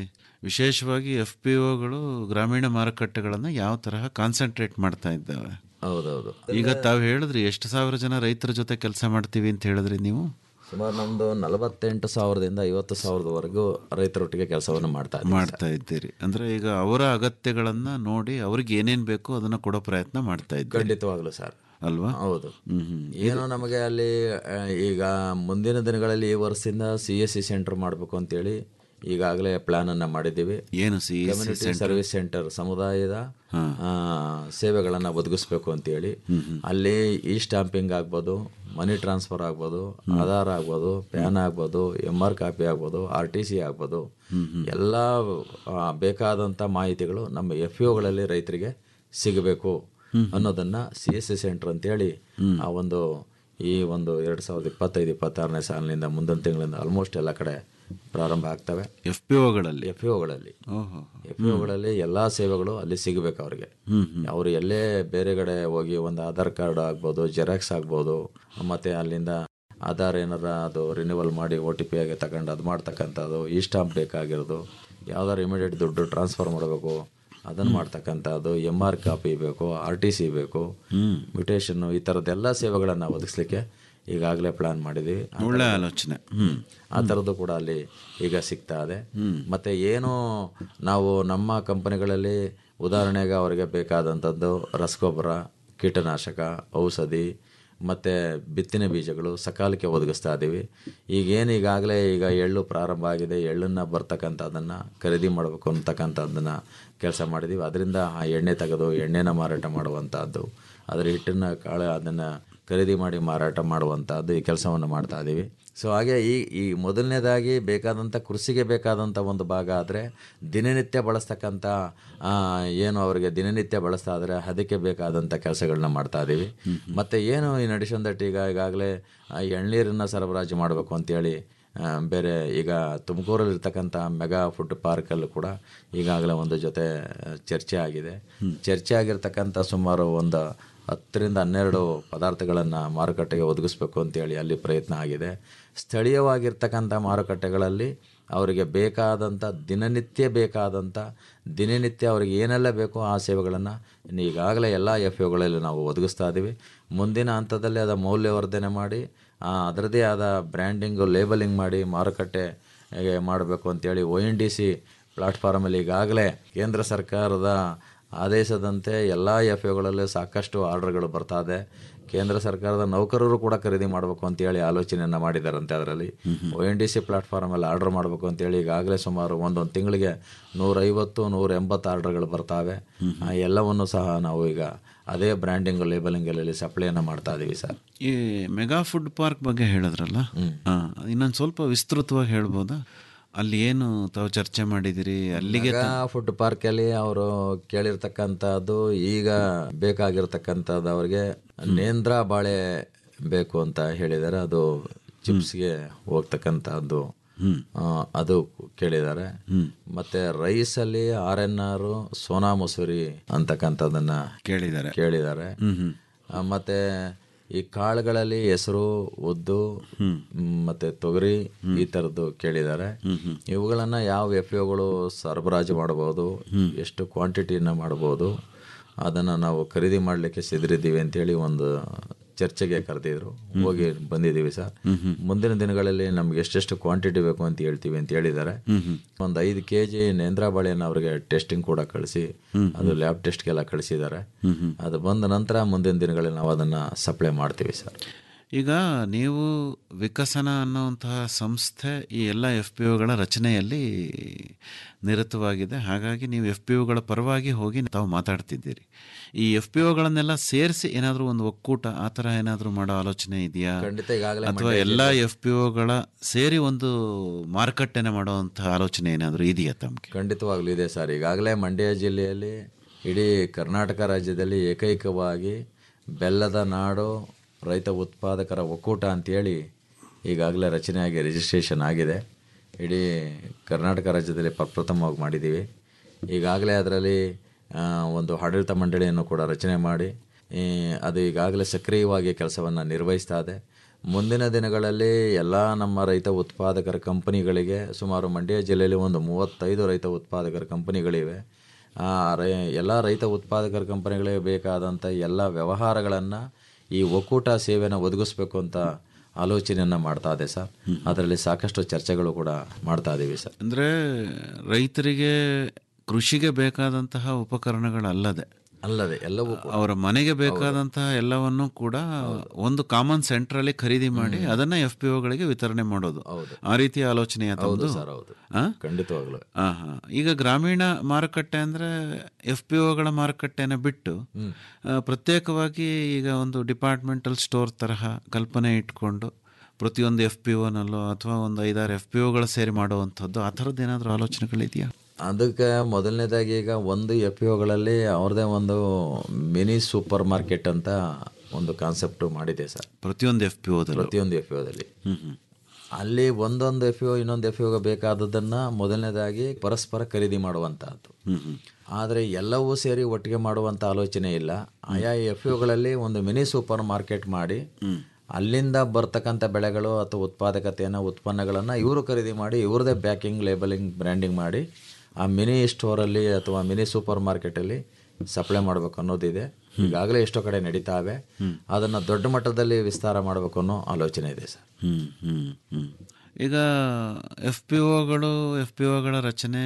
ವಿಶೇಷವಾಗಿ ಎಫ್ ಪಿ ಒಗಳು ಗ್ರಾಮೀಣ ಮಾರುಕಟ್ಟೆಗಳನ್ನು ಯಾವ ತರಹ ಕಾನ್ಸಂಟ್ರೇಟ್ ಮಾಡ್ತಾ ಇದ್ದಾವೆ ಹೌದೌದು ಈಗ ತಾವು ಹೇಳಿದ್ರಿ ಎಷ್ಟು ಸಾವಿರ ಜನ ರೈತರ ಜೊತೆ ಕೆಲಸ ಮಾಡ್ತೀವಿ ಅಂತ ಹೇಳಿದ್ರಿ ನೀವು ಸುಮಾರು ನಮ್ಮದು ನಲವತ್ತೆಂಟು ಸಾವಿರದಿಂದ ಐವತ್ತು ಸಾವಿರದವರೆಗೂ ರೈತರೊಟ್ಟಿಗೆ ಕೆಲಸವನ್ನು ಮಾಡ್ತಾ ಇದ್ದೀವಿ ಮಾಡ್ತಾ ಇದ್ದೀರಿ ಅಂದ್ರೆ ಈಗ ಅವರ ಅಗತ್ಯಗಳನ್ನ ನೋಡಿ ಅವ್ರಿಗೆ ಏನೇನ್ ಬೇಕೋ ಅದನ್ನ ಕೊಡೋ ಪ್ರಯತ್ನ ಮಾಡ್ತಾ ಇದ್ದೀರಿ ಖಂಡಿತವಾಗ್ಲೂ ಸರ್ ಅಲ್ವಾ ಹೌದು ಹ್ಮ್ ಹ್ಮ್ ಏನೋ ನಮಗೆ ಅಲ್ಲಿ ಆ, ಈಗ ಮುಂದಿನ ದಿನಗಳಲ್ಲಿ ಈ ವರ್ಷದಿಂದ ಸಿ ಎಸ್ ಸಿ ಸೆಂಟರ್ ಮಾಡಬೇಕು ಅಂತೇಳಿ ಈಗಾಗಲೇ ಪ್ಲಾನ್ ಅನ್ನ ಮಾಡಿದ್ದೀವಿ ಏನು ಸಿ ಕಮ್ಯುನಿಟಿ ಸರ್ವಿಸ್ ಸೆಂಟರ್ ಸಮುದಾಯದ ಆ, ಸೇವೆಗಳನ್ನು ಒದಗಿಸ್ಬೇಕು ಅಂತೇಳಿ ಅಲ್ಲಿ ಇ ಸ್ಟಾಂಪಿಂಗ್ ಆಗ್ಬೋದು ಮನಿ ಟ್ರಾನ್ಸ್ಫರ್ ಆಗ್ಬೋದು ಆಧಾರ್ ಆಗ್ಬೋದು ಪ್ಯಾನ್ ಆಗ್ಬೋದು ಎಮ್ ಆರ್ ಕಾಪಿ ಆಗ್ಬೋದು ಆರ್ ಟಿ ಸಿ ಆಗ್ಬೋದು ಎಲ್ಲ ಆ, ಬೇಕಾದಂಥ ಮಾಹಿತಿಗಳು ನಮ್ಮ ಎಫ್ ಒಗಳಲ್ಲಿ ರೈತರಿಗೆ ಸಿಗಬೇಕು ಅನ್ನೋದನ್ನ ಸಿ ಎಸ್ ಸಿ ಸೆಂಟರ್ ಅಂತೇಳಿ ಆ ಒಂದು ಈ ಒಂದು ಎರಡು ಸಾವಿರದ ಇಪ್ಪತ್ತೈದು ಇಪ್ಪತ್ತಾರನೇ ಸಾಲಿನಿಂದ ಮುಂದಿನ ತಿಂಗಳಿಂದ ಆಲ್ಮೋಸ್ಟ್ ಎಲ್ಲ ಕಡೆ ಪ್ರಾರಂಭ ಆಗ್ತವೆ ಎಫ್ ಪಿ ಒಗಳಲ್ಲಿ ಎಫ್ ಒಗಳಲ್ಲಿ ಓಹೋ ಎಫ್ ಒಗಳಲ್ಲಿ ಎಲ್ಲಾ ಸೇವೆಗಳು ಅಲ್ಲಿ ಸಿಗಬೇಕು ಅವ್ರಿಗೆ ಅವರು ಎಲ್ಲೇ ಬೇರೆ ಕಡೆ ಹೋಗಿ ಒಂದು ಆಧಾರ್ ಕಾರ್ಡ್ ಆಗ್ಬೋದು ಜೆರಾಕ್ಸ್ ಆಗ್ಬೋದು ಮತ್ತೆ ಅಲ್ಲಿಂದ ಆಧಾರ್ ಏನಾರ ಅದು ರಿನ್ಯೂವಲ್ ಮಾಡಿ ಒ ಟಿ ಪಿ ಆಗಿ ತಗೊಂಡು ಅದು ಮಾಡ್ತಕ್ಕಂಥದ್ದು ಈ ಸ್ಟಾಂಪ್ ಬೇಕಾಗಿರೋದು ಯಾವ್ದಾರು ಇಮಿಡಿಯೇಟ್ ದುಡ್ಡು ಟ್ರಾನ್ಸ್ಫರ್ ಮಾಡಬೇಕು ಅದನ್ನು ಮಾಡ್ತಕ್ಕಂಥದ್ದು ಎಮ್ ಆರ್ ಕಾಪಿ ಬೇಕು ಆರ್ ಟಿ ಸಿ ಬೇಕು ಮ್ಯೂಟೇಷನ್ನು ಈ ಥರದ್ದೆಲ್ಲ ಸೇವೆಗಳನ್ನು ಒದಗಿಸ್ಲಿಕ್ಕೆ ಈಗಾಗಲೇ ಪ್ಲಾನ್ ಮಾಡಿದ್ದೀವಿ ಆ ಒಳ್ಳೆ ಥರದ್ದು- ಆಲೋಚನೆ. ಹ್ಮ್. ಆ ಥರದ್ದು ಕೂಡ ಅಲ್ಲಿ ಈಗ ಸಿಗ್ತಾ ಇದೆ ಮತ್ತೆ ಏನು ನಾವು ನಮ್ಮ ಕಂಪನಿಗಳಲ್ಲಿ ಉದಾಹರಣೆಗೆ ಅವರಿಗೆ ಬೇಕಾದಂಥದ್ದು ರಸಗೊಬ್ಬರ ಕೀಟನಾಶಕ ಔಷಧಿ ಮತ್ತು ಬಿತ್ತನೆ ಬೀಜಗಳು ಸಕಾಲಕ್ಕೆ ಒದಗಿಸ್ತಾ ಇದ್ದೀವಿ ಈಗೇನು ಈಗಾಗಲೇ ಈಗ ಎಳ್ಳು ಪ್ರಾರಂಭ ಆಗಿದೆ ಎಳ್ಳನ್ನು ಬರ್ತಕ್ಕಂಥದ್ದನ್ನು ಖರೀದಿ ಮಾಡಬೇಕು ಅಂತಕ್ಕಂಥದ್ದನ್ನು ಕೆಲಸ ಮಾಡಿದ್ದೀವಿ ಅದರಿಂದ ಆ ಎಣ್ಣೆ ತೆಗೆದು ಎಣ್ಣೆನ ಮಾರಾಟ ಮಾಡುವಂಥದ್ದು ಅದರ ಹಿಟ್ಟನ್ನು ಕಾಳು ಅದನ್ನು ಖರೀದಿ ಮಾಡಿ ಮಾರಾಟ ಮಾಡುವಂಥದ್ದು ಈ ಕೆಲಸವನ್ನು ಮಾಡ್ತಾ ಇದ್ದೀವಿ ಸೊ ಹಾಗೆ ಈ ಈ ಮೊದಲನೇದಾಗಿ ಬೇಕಾದಂಥ ಕೃಷಿಗೆ ಬೇಕಾದಂಥ ಒಂದು ಭಾಗ ಆದರೆ ದಿನನಿತ್ಯ ಬಳಸ್ತಕ್ಕಂಥ ಆ, ಏನು ಅವರಿಗೆ ದಿನನಿತ್ಯ ಬಳಸ್ತಾ ಇದ್ರೆ ಅದಕ್ಕೆ ಬೇಕಾದಂಥ ಕೆಲಸಗಳನ್ನ ಮಾಡ್ತಾ ಇದ್ದೀವಿ ಮತ್ತು ಏನು ಇನ್ ಅಡಿಷನ್ ದಟ್ ಈಗ ಈಗಾಗಲೇ ಆ ಎಳ್ನೀರನ್ನು ಸರಬರಾಜು ಮಾಡಬೇಕು ಅಂತೇಳಿ ಆ, ಬೇರೆ ಈಗ ತುಮಕೂರಲ್ಲಿರ್ತಕ್ಕಂಥ ಮೆಗಾ ಫುಡ್ ಪಾರ್ಕಲ್ಲೂ ಕೂಡ ಈಗಾಗಲೇ ಒಂದು ಜೊತೆ ಆ, ಚರ್ಚೆ ಆಗಿದೆ ಚರ್ಚೆ ಆಗಿರ್ತಕ್ಕಂಥ ಸುಮಾರು ಒಂದು ಹತ್ತರಿಂದ ಹನ್ನೆರಡು ಪದಾರ್ಥಗಳನ್ನು ಮಾರುಕಟ್ಟೆಗೆ ಒದಗಿಸ್ಬೇಕು ಅಂತೇಳಿ ಅಲ್ಲಿ ಪ್ರಯತ್ನ ಆಗಿದೆ ಸ್ಥಳೀಯವಾಗಿರ್ತಕ್ಕಂಥ ಮಾರುಕಟ್ಟೆಗಳಲ್ಲಿ ಅವರಿಗೆ ಬೇಕಾದಂಥ ದಿನನಿತ್ಯ ಬೇಕಾದಂಥ ದಿನನಿತ್ಯ ಅವರಿಗೆ ಏನೆಲ್ಲ ಬೇಕೋ ಆ ಸೇವೆಗಳನ್ನು ಈಗಾಗಲೇ ಎಲ್ಲ ಎಫ್ ಒಗಳಲ್ಲಿ ನಾವು ಒದಗಿಸ್ತಾ ಇದ್ದೀವಿ ಮುಂದಿನ ಹಂತದಲ್ಲಿ ಅದರ ಮೌಲ್ಯವರ್ಧನೆ ಮಾಡಿ ಆ, ಅದರದ್ದೇ ಆದ ಬ್ರ್ಯಾಂಡಿಂಗು ಲೇಬಲಿಂಗ್ ಮಾಡಿ ಮಾರುಕಟ್ಟೆ ಹೇಗೆ ಮಾಡಬೇಕು ಅಂತೇಳಿ ಒ ಎನ್ ಡಿ ಸಿ ಪ್ಲಾಟ್ಫಾರ್ಮಲ್ಲಿ ಈಗಾಗಲೇ ಕೇಂದ್ರ ಸರ್ಕಾರದ ಆದೇಶದಂತೆ ಎಲ್ಲ ಎಫ್ ಒಗಳಲ್ಲೂ ಸಾಕಷ್ಟು ಆರ್ಡರ್ಗಳು ಬರ್ತಾ ಇದೆ ಕೇಂದ್ರ ಸರ್ಕಾರದ ನೌಕರರು ಕೂಡ ಖರೀದಿ ಮಾಡಬೇಕು ಅಂತೇಳಿ ಆಲೋಚನೆಯನ್ನು ಮಾಡಿದಾರಂತೆ ಅದರಲ್ಲಿ ಒ ಎನ್ ಡಿ ಸಿ ಪ್ಲಾಟ್ಫಾರ್ಮಲ್ಲಿ ಆರ್ಡರ್ ಮಾಡಬೇಕು ಅಂತೇಳಿ ಈಗಾಗಲೇ ಸುಮಾರು ಒಂದೊಂದು ತಿಂಗಳಿಗೆ ನೂರೈವತ್ತು ನೂರ ಎಂಬತ್ತು ಆರ್ಡರ್ಗಳು ಬರ್ತಾವೆ ಆ ಎಲ್ಲವನ್ನು ಸಹ ನಾವು ಈಗ ಅದೇ ಬ್ರ್ಯಾಂಡಿಂಗ್ ಲೇಬಲಿಂಗಲ್ಲಿ ಸಪ್ಲೈಯನ್ನು ಮಾಡ್ತಾ ಇದ್ದೀವಿ ಸರ್ ಈ ಮೆಗಾ ಫುಡ್ ಪಾರ್ಕ್ ಬಗ್ಗೆ ಹೇಳಿದ್ರಲ್ಲ ಇನ್ನೊಂದು ಸ್ವಲ್ಪ ವಿಸ್ತೃತವಾಗಿ ಹೇಳ್ಬೋದಾ ಅಲ್ಲಿ ಏನು ತಾವು ಚರ್ಚೆ ಮಾಡಿದಿರಿ ಅಲ್ಲಿಗೆ ತ- ಮೆಗಾ ಫುಡ್ ಪಾರ್ಕಲ್ಲಿ ಅವರು ಕೇಳಿರ್ತಕ್ಕಂಥದ್ದು ಈಗ ಬೇಕಾಗಿರ್ತಕ್ಕಂಥದ್ದು ಅವ್ರಿಗೆ ನೇಂದ್ರ ಬಾಳೆ ಬೇಕು ಅಂತ ಹೇಳಿದ್ದಾರೆ ಅದು ಚಿಪ್ಸ್ಗೆ ಹೋಗ್ತಕ್ಕಂಥದ್ದು ಆ, ಅದು ಕೇಳಿದ್ದಾರೆ ಮತ್ತೆ ರೈಸ್ ಅಲ್ಲಿ R N R Sona Masuri ಅಂತಕ್ಕಂಥದ್ದನ್ನ ಕೇಳಿದ್ದಾರೆ ಕೇಳಿದ್ದಾರೆ ಆ, ಮತ್ತೆ ಈ ಕಾಳುಗಳಲ್ಲಿ ಹೆಸರು ಉದ್ದು ಮ್, ಮತ್ತೆ ತೊಗರಿ ಈ ತರದ್ದು ಕೇಳಿದ್ದಾರೆ ಇವುಗಳನ್ನ ಯಾವ ಎಫ್ ಒಗಳು ಸರಬರಾಜು ಮಾಡಬಹುದು ಎಷ್ಟು ಕ್ವಾಂಟಿಟಿನ ಮಾಡಬಹುದು ಅದನ್ನ ನಾವು ಖರೀದಿ ಮಾಡಲಿಕ್ಕೆ ಸಿದ್ರಿದ್ದೀವಿ ಅಂತೇಳಿ ಒಂದು ಚರ್ಚೆಗೆ ಕರೆದಿದ್ರು ಹೋಗಿ ಬಂದಿದ್ದೀವಿ ಸರ್ ಮುಂದಿನ ದಿನಗಳಲ್ಲಿ ನಮ್ಗೆ ಎಷ್ಟೆಷ್ಟು ಕ್ವಾಂಟಿಟಿ ಬೇಕು ಅಂತ ಹೇಳ್ತೀವಿ ಅಂತ ಹೇಳಿದ್ದಾರೆ ಒಂದು ಐದು ಕೆ ಜಿ ನೇಂದ್ರ ಬಾಳೆಯನ್ನು ಅವರಿಗೆ ಟೆಸ್ಟಿಂಗ್ ಕೂಡ ಕಳಿಸಿ ಅದು ಲ್ಯಾಬ್ ಟೆಸ್ಟ್ಗೆಲ್ಲ ಕಳಿಸಿದ್ದಾರೆ ಅದು ಬಂದ ನಂತರ ಮುಂದಿನ ದಿನಗಳಲ್ಲಿ ನಾವು ಅದನ್ನ ಸಪ್ಲೈ ಮಾಡ್ತೀವಿ ಸರ್ ಈಗ ನೀವು ವಿಕಸನ ಅನ್ನುವಂತಹ ಸಂಸ್ಥೆ ಈ ಎಲ್ಲ ಎಫ್ ಪಿ ಒಗಳ ರಚನೆಯಲ್ಲಿ ನಿರತವಾಗಿದೆ ಹಾಗಾಗಿ ನೀವು ಎಫ್ ಪಿ ಒಗಳ ಪರವಾಗಿ ಹೋಗಿ ತಾವು ಮಾತಾಡ್ತಿದ್ದೀರಿ ಈ ಎಫ್ ಪಿ ಒಗಳನ್ನೆಲ್ಲ ಸೇರಿಸಿ ಏನಾದರೂ ಒಂದು ಒಕ್ಕೂಟ ಆ ಥರ ಏನಾದರೂ ಮಾಡೋ ಆಲೋಚನೆ ಇದೆಯಾ ಖಂಡಿತ ಈಗಾಗಲೇ ಅಥವಾ ಮಂಡ್ಯ ಎಲ್ಲ ಜಿಲ್ಲೆ- ಎಫ್ ಪಿ ಒಗಳ ಸೇರಿ ಒಂದು ಮಾರುಕಟ್ಟೆನ ಮಾಡುವಂತಹ ಆಲೋಚನೆ ಏನಾದರೂ ಇದೆಯಾ ತಮಗೆ ಖಂಡಿತವಾಗ್ಲೂ ಇದೆ ಸರ್ ಈಗಾಗಲೇ ಮಂಡ್ಯ ಜಿಲ್ಲೆಯಲ್ಲಿ ಇಡೀ ಕರ್ನಾಟಕ ರಾಜ್ಯದಲ್ಲಿ ಏಕೈಕವಾಗಿ ಬೆಲ್ಲದ ನಾಡು ರೈತ ಉತ್ಪಾದಕರ ಒಕ್ಕೂಟ ಅಂತೇಳಿ ಈಗಾಗಲೇ ರಚನೆಯಾಗಿ ರಿಜಿಸ್ಟ್ರೇಷನ್ ಆಗಿದೆ ಇಡೀ ಕರ್ನಾಟಕ ರಾಜ್ಯದಲ್ಲಿ ಪ್ರಪ್ರಥಮವಾಗಿ ಮಾಡಿದ್ದೀವಿ ಈಗಾಗಲೇ ಅದರಲ್ಲಿ ಆ, ಒಂದು ಆಡಳಿತ ಮಂಡಳಿಯನ್ನು ಕೂಡ ರಚನೆ ಮಾಡಿ ಈ, ಅದು ಈಗಾಗಲೇ ಸಕ್ರಿಯವಾಗಿ ಕೆಲಸವನ್ನು ನಿರ್ವಹಿಸ್ತಾ ಇದೆ ಮುಂದಿನ ದಿನಗಳಲ್ಲಿ ಎಲ್ಲ ನಮ್ಮ ರೈತ ಉತ್ಪಾದಕರ ಕಂಪನಿಗಳಿಗೆ ಸುಮಾರು ಮಂಡ್ಯ ಜಿಲ್ಲೆಯಲ್ಲಿ ಒಂದು ಮೂವತ್ತೈದು ರೈತ ಉತ್ಪಾದಕರ ಕಂಪನಿಗಳಿವೆ ಆ ರೈ ಎಲ್ಲ ರೈತ ಉತ್ಪಾದಕರ ಕಂಪನಿಗಳಿಗೆ ಬೇಕಾದಂಥ ಎಲ್ಲ ವ್ಯವಹಾರಗಳನ್ನು ಈ ಒಕ್ಕೂಟ ಸೇವೆಯನ್ನು ಒದಗಿಸ್ಬೇಕು ಅಂತ ಆಲೋಚನೆಯನ್ನು ಮಾಡ್ತಾ ಇದೆ ಸರ್ ಅದರಲ್ಲಿ ಸಾಕಷ್ಟು ಚರ್ಚೆಗಳು ಕೂಡ ಮಾಡ್ತಾ ಇದ್ದೀವಿ ಸರ್ ಅಂದರೆ ರೈತರಿಗೆ ಕೃಷಿಗೆ ಬೇಕಾದಂತಹ ಉಪಕರಣಗಳಲ್ಲದೆ ಅಲ್ಲದೆ ಎಲ್ಲವೂ ಅವರ ಮನೆಗೆ ಬೇಕಾದಂತಹ ಎಲ್ಲವನ್ನೂ ಕೂಡ ಒಂದು ಕಾಮನ್ ಸೆಂಟ್ರಲ್ಲಿ ಖರೀದಿ ಮಾಡಿ ಅದನ್ನ ಎಫ್ ಪಿ ಒಗಳಿಗೆ ವಿತರಣೆ ಮಾಡೋದು ಆ ರೀತಿಯ ಆಲೋಚನೆಯ ಹೌದು ಸರ್ ಹೌದು ಖಂಡಿತವಾಗ್ಲೂ ಆ, ಹಾ. ಈಗ ಗ್ರಾಮೀಣ ಮಾರುಕಟ್ಟೆ ಅಂದ್ರೆ ಎಫ್ ಪಿ ಒಗಳ ಮಾರುಕಟ್ಟೆನ ಬಿಟ್ಟು ಆ, ಪ್ರತ್ಯೇಕವಾಗಿ ಈಗ ಒಂದು ಡಿಪಾರ್ಟ್ಮೆಂಟಲ್ ಸ್ಟೋರ್ ತರಹ ಕಲ್ಪನೆ ಇಟ್ಕೊಂಡು ಪ್ರತಿಯೊಂದು ಎಫ್ ಪಿ ಒನಲ್ಲೋ ಅಥವಾ ಒಂದು ಐದಾರು ಎಫ್ ಪಿ ಒಗಳ ಸೇರಿ ಮಾಡುವಂಥದ್ದು ಆ ಥರದ್ದು ಏನಾದರೂ ಆಲೋಚನೆಗಳಿದೆಯಾ ಅದಕ್ಕೆ ಮೊದಲನೇದಾಗಿ ಈಗ ಒಂದು ಎಫ್ ಪಿ ಒಗಳಲ್ಲಿ ಅವ್ರದ್ದೇ ಒಂದು ಮಿನಿ ಸೂಪರ್ ಮಾರ್ಕೆಟ್ ಅಂತ ಒಂದು ಕಾನ್ಸೆಪ್ಟ್ ಮಾಡಿದೆ ಸರ್ ಪ್ರತಿಯೊಂದು ಎಫ್ ಪಿ ಒದಲ್ಲಿ ಪ್ರತಿಯೊಂದು ಎಫ್ ಪಿ ಒದಲ್ಲಿ ಹ್ಮ್ ಹ್ಮ್ ಅಲ್ಲಿ ಒಂದೊಂದು ಎಫ್ ಒ ಇನ್ನೊಂದು ಎಫ್ ಒಗೆ ಬೇಕಾದದ್ದನ್ನು ಮೊದಲನೇದಾಗಿ ಪರಸ್ಪರ ಖರೀದಿ ಮಾಡುವಂತಹದ್ದು ಆದರೆ ಎಲ್ಲವೂ ಸೇರಿ ಒಟ್ಟಿಗೆ ಮಾಡುವಂಥ ಆಲೋಚನೆ ಇಲ್ಲ ಆಯಾ ಎಫ್ ಒಗಳಲ್ಲಿ ಒಂದು ಮಿನಿ ಸೂಪರ್ ಮಾರ್ಕೆಟ್ ಮಾಡಿ ಅಲ್ಲಿಂದ ಬರ್ತಕ್ಕಂಥ ಬೆಳೆಗಳು ಅಥವಾ ಉತ್ಪಾದಕತೆಯನ್ನು ಉತ್ಪನ್ನಗಳನ್ನು ಇವರು ಖರೀದಿ ಮಾಡಿ ಇವ್ರದೇ ಪ್ಯಾಕಿಂಗ್ ಲೇಬಲಿಂಗ್ ಬ್ರ್ಯಾಂಡಿಂಗ್ ಮಾಡಿ ಆ ಮಿನಿ ಸ್ಟೋರಲ್ಲಿ ಅಥವಾ ಮಿನಿ ಸೂಪರ್ ಮಾರ್ಕೆಟಲ್ಲಿ ಸಪ್ಲೈ ಮಾಡಬೇಕು ಅನ್ನೋದಿದೆ ಈಗಾಗಲೇ ಎಷ್ಟೋ ಕಡೆ ನಡೀತಾವೆ ಅದನ್ನು ದೊಡ್ಡ ಮಟ್ಟದಲ್ಲಿ ವಿಸ್ತಾರ ಮಾಡಬೇಕು ಅನ್ನೋ ಆಲೋಚನೆ ಇದೆ ಸರ್ ಹ್ಮ್ ಹ್ಮ್ ಹ್ಮ್ ಈಗ ಎಫ್ ಪಿ ಒಗಳು ಎಫ್ ಪಿ ಒಗಳ ರಚನೆ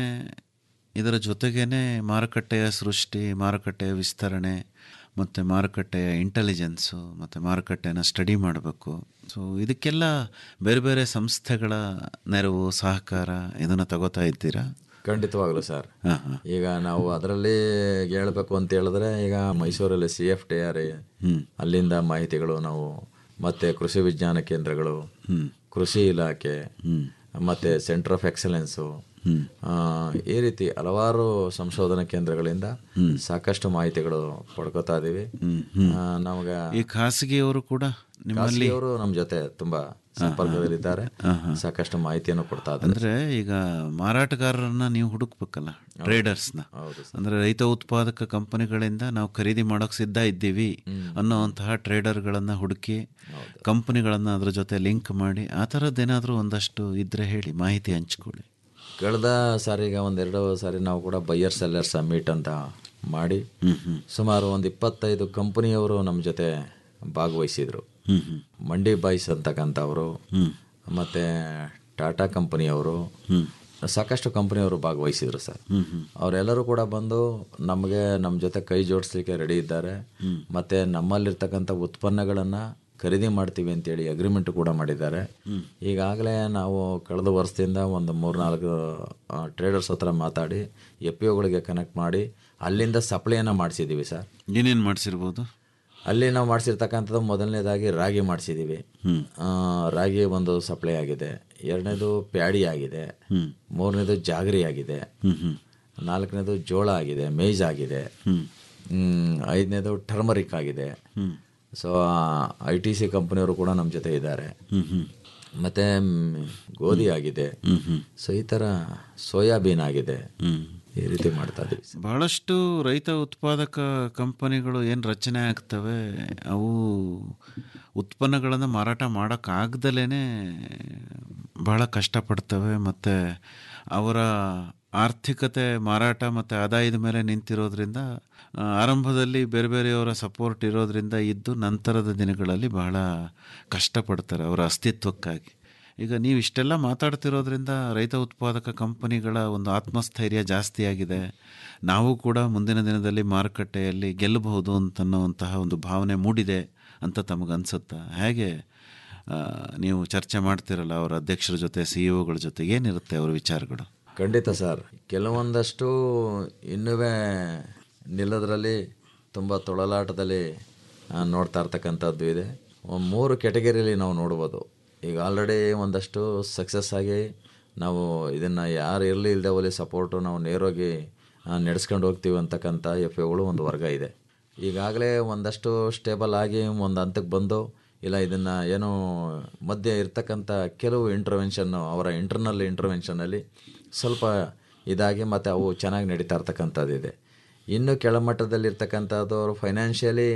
ಇದರ ಜೊತೆಗೇನೆ ಮಾರುಕಟ್ಟೆಯ ಸೃಷ್ಟಿ ಮಾರುಕಟ್ಟೆಯ ವಿಸ್ತರಣೆ ಮತ್ತು ಮಾರುಕಟ್ಟೆಯ ಇಂಟೆಲಿಜೆನ್ಸು ಮತ್ತು ಮಾರುಕಟ್ಟೆನ ಸ್ಟಡಿ ಮಾಡಬೇಕು ಸೊ ಇದಕ್ಕೆಲ್ಲ ಬೇರೆ ಬೇರೆ ಸಂಸ್ಥೆಗಳ ನೆರವು ಸಹಕಾರ ಇದನ್ನು ತಗೋತಾ ಇದ್ದೀರಾ ಖಂಡಿತವಾಗ್ಲೂ ಸರ್ ಹಾಂ ಹಾಂ ಈಗ ನಾವು ಅದರಲ್ಲಿ ಹೇಳ್ಬೇಕು ಅಂತ ಹೇಳಿದ್ರೆ ಈಗ ಮೈಸೂರಲ್ಲಿ ಸಿ ಎಫ್ ಟಿ ಆರ್ ಅಲ್ಲಿಂದ ಮಾಹಿತಿಗಳು ನಾವು ಮತ್ತೆ ಕೃಷಿ ವಿಜ್ಞಾನ ಕೇಂದ್ರಗಳು ಕೃಷಿ ಇಲಾಖೆ ಮತ್ತೆ ಸೆಂಟರ್ ಆಫ್ ಎಕ್ಸಲೆನ್ಸು ಆ, ಈ ರೀತಿ ಹಲವಾರು ಸಂಶೋಧನಾ ಕೇಂದ್ರಗಳಿಂದ ಸಾಕಷ್ಟು ಮಾಹಿತಿಗಳು ಪಡ್ಕೋತಾ ಇದೀವಿ ಆ, ನಮ್ಗೆ ಈ ಖಾಸಗಿಯವರು ಕೂಡ ನಿಮ್ಮಲ್ಲಿ ಖಾಸಗಿಯವರು ನಮ್ಮ ಜೊತೆ ತುಂಬಾ ಸಂಪರ್ಕದಲ್ಲಿದ್ದಾರೆ ಸಾಕಷ್ಟು ಮಾಹಿತಿಯನ್ನು ಕೊಡ್ತಾ ಇದ್ದಾರೆ ಅಂದ್ರೆ ಈಗ ಮಾರಾಟಗಾರರನ್ನ ನೀವು ಹುಡುಕ್ಬೇಕಲ್ಲ ಟ್ರೇಡರ್ಸ್ನ ಅಂದ್ರೆ ರೈತ ಉತ್ಪಾದಕ ಕಂಪನಿಗಳಿಂದ ನಾವು ಖರೀದಿ ಮಾಡೋಕೆ ಸಿದ್ಧ ಇದ್ದೀವಿ ಅನ್ನೋವಂತಹ ಟ್ರೇಡರ್ಗಳನ್ನ ಹುಡುಕಿ ಕಂಪನಿಗಳನ್ನ ಅದ್ರ ಜೊತೆ ಲಿಂಕ್ ಮಾಡಿ ಆ ಥರದ್ದೇನಾದರೂ ಒಂದಷ್ಟು ಇದ್ರೆ ಹೇಳಿ ಮಾಹಿತಿ ಹಂಚ್ಕೊಳ್ಳಿ ಕಳೆದ ಸಾರಿಗೆ ಒಂದೆರಡು ಸಾರಿ ನಾವು ಕೂಡ ಬೈಯರ್ ಸೆಲ್ಲರ್ ಸಮ್ಮಿಟ್ ಅಂತ ಮಾಡಿ ಸುಮಾರು ಒಂದು ಇಪ್ಪತ್ತೈದು ಕಂಪನಿಯವರು ನಮ್ಮ ಜೊತೆ ಭಾಗವಹಿಸಿದ್ರು ಮಂಡಿ ಬಾಯ್ಸ್ ಅಂತಕ್ಕಂಥವರು ಮತ್ತು ಟಾಟಾ ಕಂಪನಿಯವರು ಸಾಕಷ್ಟು ಕಂಪನಿಯವರು ಭಾಗವಹಿಸಿದ್ರು ಸರ್ ಅವರೆಲ್ಲರೂ ಕೂಡ ಬಂದು ನಮಗೆ ನಮ್ಮ ಜೊತೆ ಕೈ ಜೋಡಿಸ್ಲಿಕ್ಕೆ ರೆಡಿ ಇದ್ದಾರೆ ಮತ್ತು ನಮ್ಮಲ್ಲಿರ್ತಕ್ಕಂಥ ಉತ್ಪನ್ನಗಳನ್ನು ಖರೀದಿ ಮಾಡ್ತೀವಿ ಅಂತೇಳಿ ಅಗ್ರಿಮೆಂಟ್ ಕೂಡ ಮಾಡಿದ್ದಾರೆ ಈಗಾಗಲೇ ನಾವು ಕಳೆದ ವರ್ಷದಿಂದ ಒಂದು ಮೂರ್ನಾಲ್ಕು ಟ್ರೇಡರ್ಸ್ ಹತ್ರ ಮಾತಾಡಿ ಎಫ್ ಪಿ ಒಗಳಿಗೆ ಕನೆಕ್ಟ್ ಮಾಡಿ ಅಲ್ಲಿಂದ ಸಪ್ಲೈಯನ್ನು ಮಾಡಿಸಿದ್ದೀವಿ ಸರ್ ಏನೇನು ಮಾಡಿಸಿರ್ಬೋದು ಅಲ್ಲಿ ನಾವು ಮಾಡಿಸಿರ್ತಕ್ಕಂಥದ್ದು ಮೊದಲನೇದಾಗಿ ರಾಗಿ ಮಾಡಿಸಿದ್ದೀವಿ ಆ, ರಾಗಿ ಒಂದು ಸಪ್ಲೈ ಆಗಿದೆ ಎರಡನೇದು ಪ್ಯಾಡಿ ಆಗಿದೆ ಮೂರನೇದು ಜಾಗರಿ ಆಗಿದೆ ನಾಲ್ಕನೇದು ಜೋಳ ಆಗಿದೆ ಮೇಜ್ ಆಗಿದೆ ಹ್ಮ್, ಐದನೇದು ಟರ್ಮರಿಕ್ ಆಗಿದೆ ಸೊ ಐ ಟಿ ಸಿ ಕಂಪನಿಯವರು ಕೂಡ ನಮ್ಮ ಜೊತೆ ಇದ್ದಾರೆ ಮತ್ತೆ ಮ್, ಗೋಧಿ ಆಗಿದೆ ಸೊ ಈ ಥರ ಸೋಯಾಬೀನ್ ಆಗಿದೆ ಈ ರೀತಿ ಮಾಡ್ತಾ ಇದ್ದೀವಿ ಬಹಳಷ್ಟು ರೈತ ಉತ್ಪಾದಕ ಕಂಪನಿಗಳು ಏನು ರಚನೆ ಆಗ್ತವೆ ಅವು ಉತ್ಪನ್ನಗಳನ್ನು ಮಾರಾಟ ಮಾಡೋಕ್ಕಾಗ್ದಲೇ ಬಹಳ ಕಷ್ಟಪಡ್ತವೆ ಮತ್ತು ಅವರ ಆರ್ಥಿಕತೆ ಮಾರಾಟ ಮತ್ತು ಆದಾಯದ ಮೇಲೆ ನಿಂತಿರೋದ್ರಿಂದ ಆ, ಆರಂಭದಲ್ಲಿ ಬೇರೆ ಬೇರೆಯವರ ಸಪೋರ್ಟ್ ಇರೋದ್ರಿಂದ ಇದ್ದು ನಂತರದ ದಿನಗಳಲ್ಲಿ ಬಹಳ ಕಷ್ಟಪಡ್ತಾರೆ ಅವರ ಅಸ್ತಿತ್ವಕ್ಕಾಗಿ ಈಗ ನೀವು ಇಷ್ಟೆಲ್ಲ ಮಾತಾಡ್ತಿರೋದ್ರಿಂದ ರೈತ ಉತ್ಪಾದಕ ಕಂಪನಿಗಳ ಒಂದು ಆತ್ಮಸ್ಥೈರ್ಯ ಜಾಸ್ತಿ ಆಗಿದೆ ನಾವು ಕೂಡ ಮುಂದಿನ ದಿನದಲ್ಲಿ ಮಾರುಕಟ್ಟೆಯಲ್ಲಿ ಗೆಲ್ಲಬಹುದು ಅಂತನ್ನುವಂತಹ ಒಂದು ಭಾವನೆ ಮೂಡಿದೆ ಅಂತ ತಮಗನ್ಸುತ್ತಾ ಹೇಗೆ ಆ, ನೀವು ಚರ್ಚೆ ಮಾಡ್ತಿರಲ್ಲ ಅವರ ಅಧ್ಯಕ್ಷರ ಜೊತೆ ಸಿ ಇಒಗಳ ಜೊತೆ ಏನಿರುತ್ತೆ ಅವ್ರ ವಿಚಾರಗಳು ಖಂಡಿತ ಸರ್ ಕೆಲವೊಂದಷ್ಟು ಇನ್ನುವೇ ನಿಲ್ಲದ್ರಲ್ಲಿ ತುಂಬ ತೊಳಲಾಟದಲ್ಲಿ ಆ, ನೋಡ್ತಾ ಇರ್ತಕ್ಕಂಥದ್ದು ಇದೆ ಒಂದ್ ಮೂರು ಕೆಟಗರಿಯಲ್ಲಿ ನಾವು ನೋಡ್ಬೋದು ಈಗ ಆಲ್ರೆಡಿ ಒಂದಷ್ಟು ಸಕ್ಸಸ್ ಆಗಿ ನಾವು ಇದನ್ನು ಯಾರು ಇರಲಿ ಇಲ್ಲದೆ ಒಲಿ ಸಪೋರ್ಟು ನಾವು ನೇರವಾಗಿ ನಡೆಸ್ಕೊಂಡು ಹೋಗ್ತೀವಿ ಅಂತಕ್ಕಂಥ ಎಫ್ ಎಗಳು ಒಂದು ವರ್ಗ ಇದೆ ಈಗಾಗಲೇ ಒಂದಷ್ಟು ಸ್ಟೇಬಲ್ ಆಗಿ ಒಂದು ಹಂತಕ್ಕೆ ಬಂದು ಇಲ್ಲ ಇದನ್ನು ಏನು ಮಧ್ಯೆ ಇರ್ತಕ್ಕಂಥ ಕೆಲವು ಇಂಟರ್ವೆನ್ಷನ್ನು ಅವರ ಇಂಟರ್ನಲ್ ಇಂಟರ್ವೆನ್ಷನಲ್ಲಿ ಸ್ವಲ್ಪ ಇದಾಗಿ ಮತ್ತು ಅವು ಚೆನ್ನಾಗಿ ನಡೀತಾ ಇರ್ತಕ್ಕಂಥದ್ದಿದೆ ಇನ್ನು ಕೆಳಮಟ್ಟದಲ್ಲಿರ್ತಕ್ಕಂಥದ್ದು ಅವರು ಫೈನಾನ್ಷಿಯಲಿ